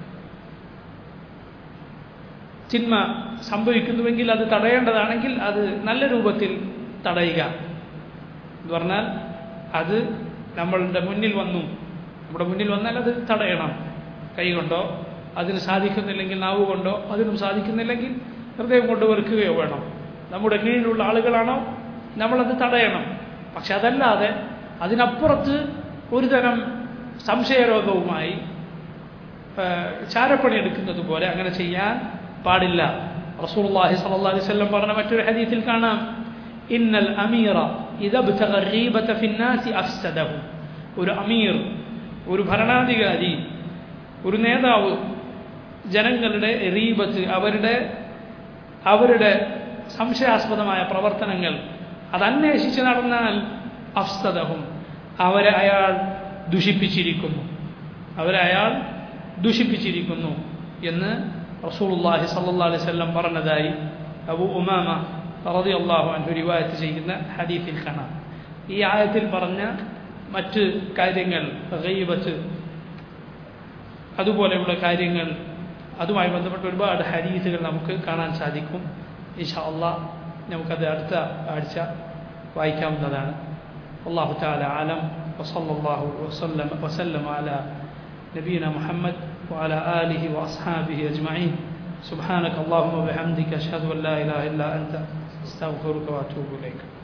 തിന്മ സംഭവിക്കുന്നുവെങ്കിൽ അത് തടയേണ്ടതാണെങ്കിൽ അത് നല്ല രൂപത്തിൽ തടയുക എന്ന് പറഞ്ഞാൽ അത് നമ്മളുടെ മുന്നിൽ വന്നു നമ്മുടെ മുന്നിൽ വന്നാൽ അത് തടയണം കൈ കൊണ്ടോ അതിന് സാധിക്കുന്നില്ലെങ്കിൽ നാവ് കൊണ്ടോ അതിനും സാധിക്കുന്നില്ലെങ്കിൽ ഹൃദയം കൊണ്ട് വെറുക്കുകയോ വേണം നമ്മുടെ കീഴിലുള്ള ആളുകളാണോ നമ്മളത് തടയണം പക്ഷെ അതല്ലാതെ അതിനപ്പുറത്ത് ഒരു തരം സംശയരോഗവുമായി ചാരപ്പണി എടുക്കുന്നത് പോലെ അങ്ങനെ ചെയ്യാൻ പാടില്ല റസൂലുള്ളാഹി സ്വല്ലല്ലാഹി അലൈഹി വസല്ലം പറഞ്ഞ മറ്റൊരു ഹദീസിൽ കാണാം ഇന്നൽ അമീറ ഇദബ്തഗ റീബത ഫിന്നാസി അഫ്സദഹു ഒരു അമീർ ഒരു ഭരണാധികാരി ഒരു നേതാവ് ജനങ്ങളുടെ റീബത്ത് അവരുടെ അവരുടെ സംശയാസ്പദമായ പ്രവർത്തനങ്ങൾ അതന്വേഷിച്ച് നടന്നാൽ അഫ്സദഹും അവരെ അയാൾ ദുഷിപ്പിച്ചിരിക്കുന്നു അവരെ അയാൾ ദുഷിപ്പിച്ചിരിക്കുന്നു എന്ന് റസൂലുള്ളാഹി സല്ലല്ലാഹു അലൈഹി വസല്ലം പറഞ്ഞതായി അബു ഉമാമ റളിയല്ലാഹു അൻഹു റിവായത്ത് ചെയ്യുന്ന ഹദീസിൽ കാണാം ഈ ആയത്തിൽ പറഞ്ഞ മറ്റ് കാര്യങ്ങൾ ഗൈബത്ത് അതുപോലെയുള്ള കാര്യങ്ങൾ അതുമായി ബന്ധപ്പെട്ട ഒരുപാട് ഹദീസുകൾ നമുക്ക് കാണാൻ സാധിക്കും ഇൻഷാ അള്ളാഹ് നമുക്കത് അടുത്ത ആഴ്ച വായിക്കാവുന്നതാണ് അള്ളാഹു താല ആലം وصلى الله وسلم وسلم على نبينا محمد وعلى آله وأصحابه أجمعين سبحانك اللهم وبحمدك أشهد أن لا إله إلا أنت استغفرك وأتوب إليك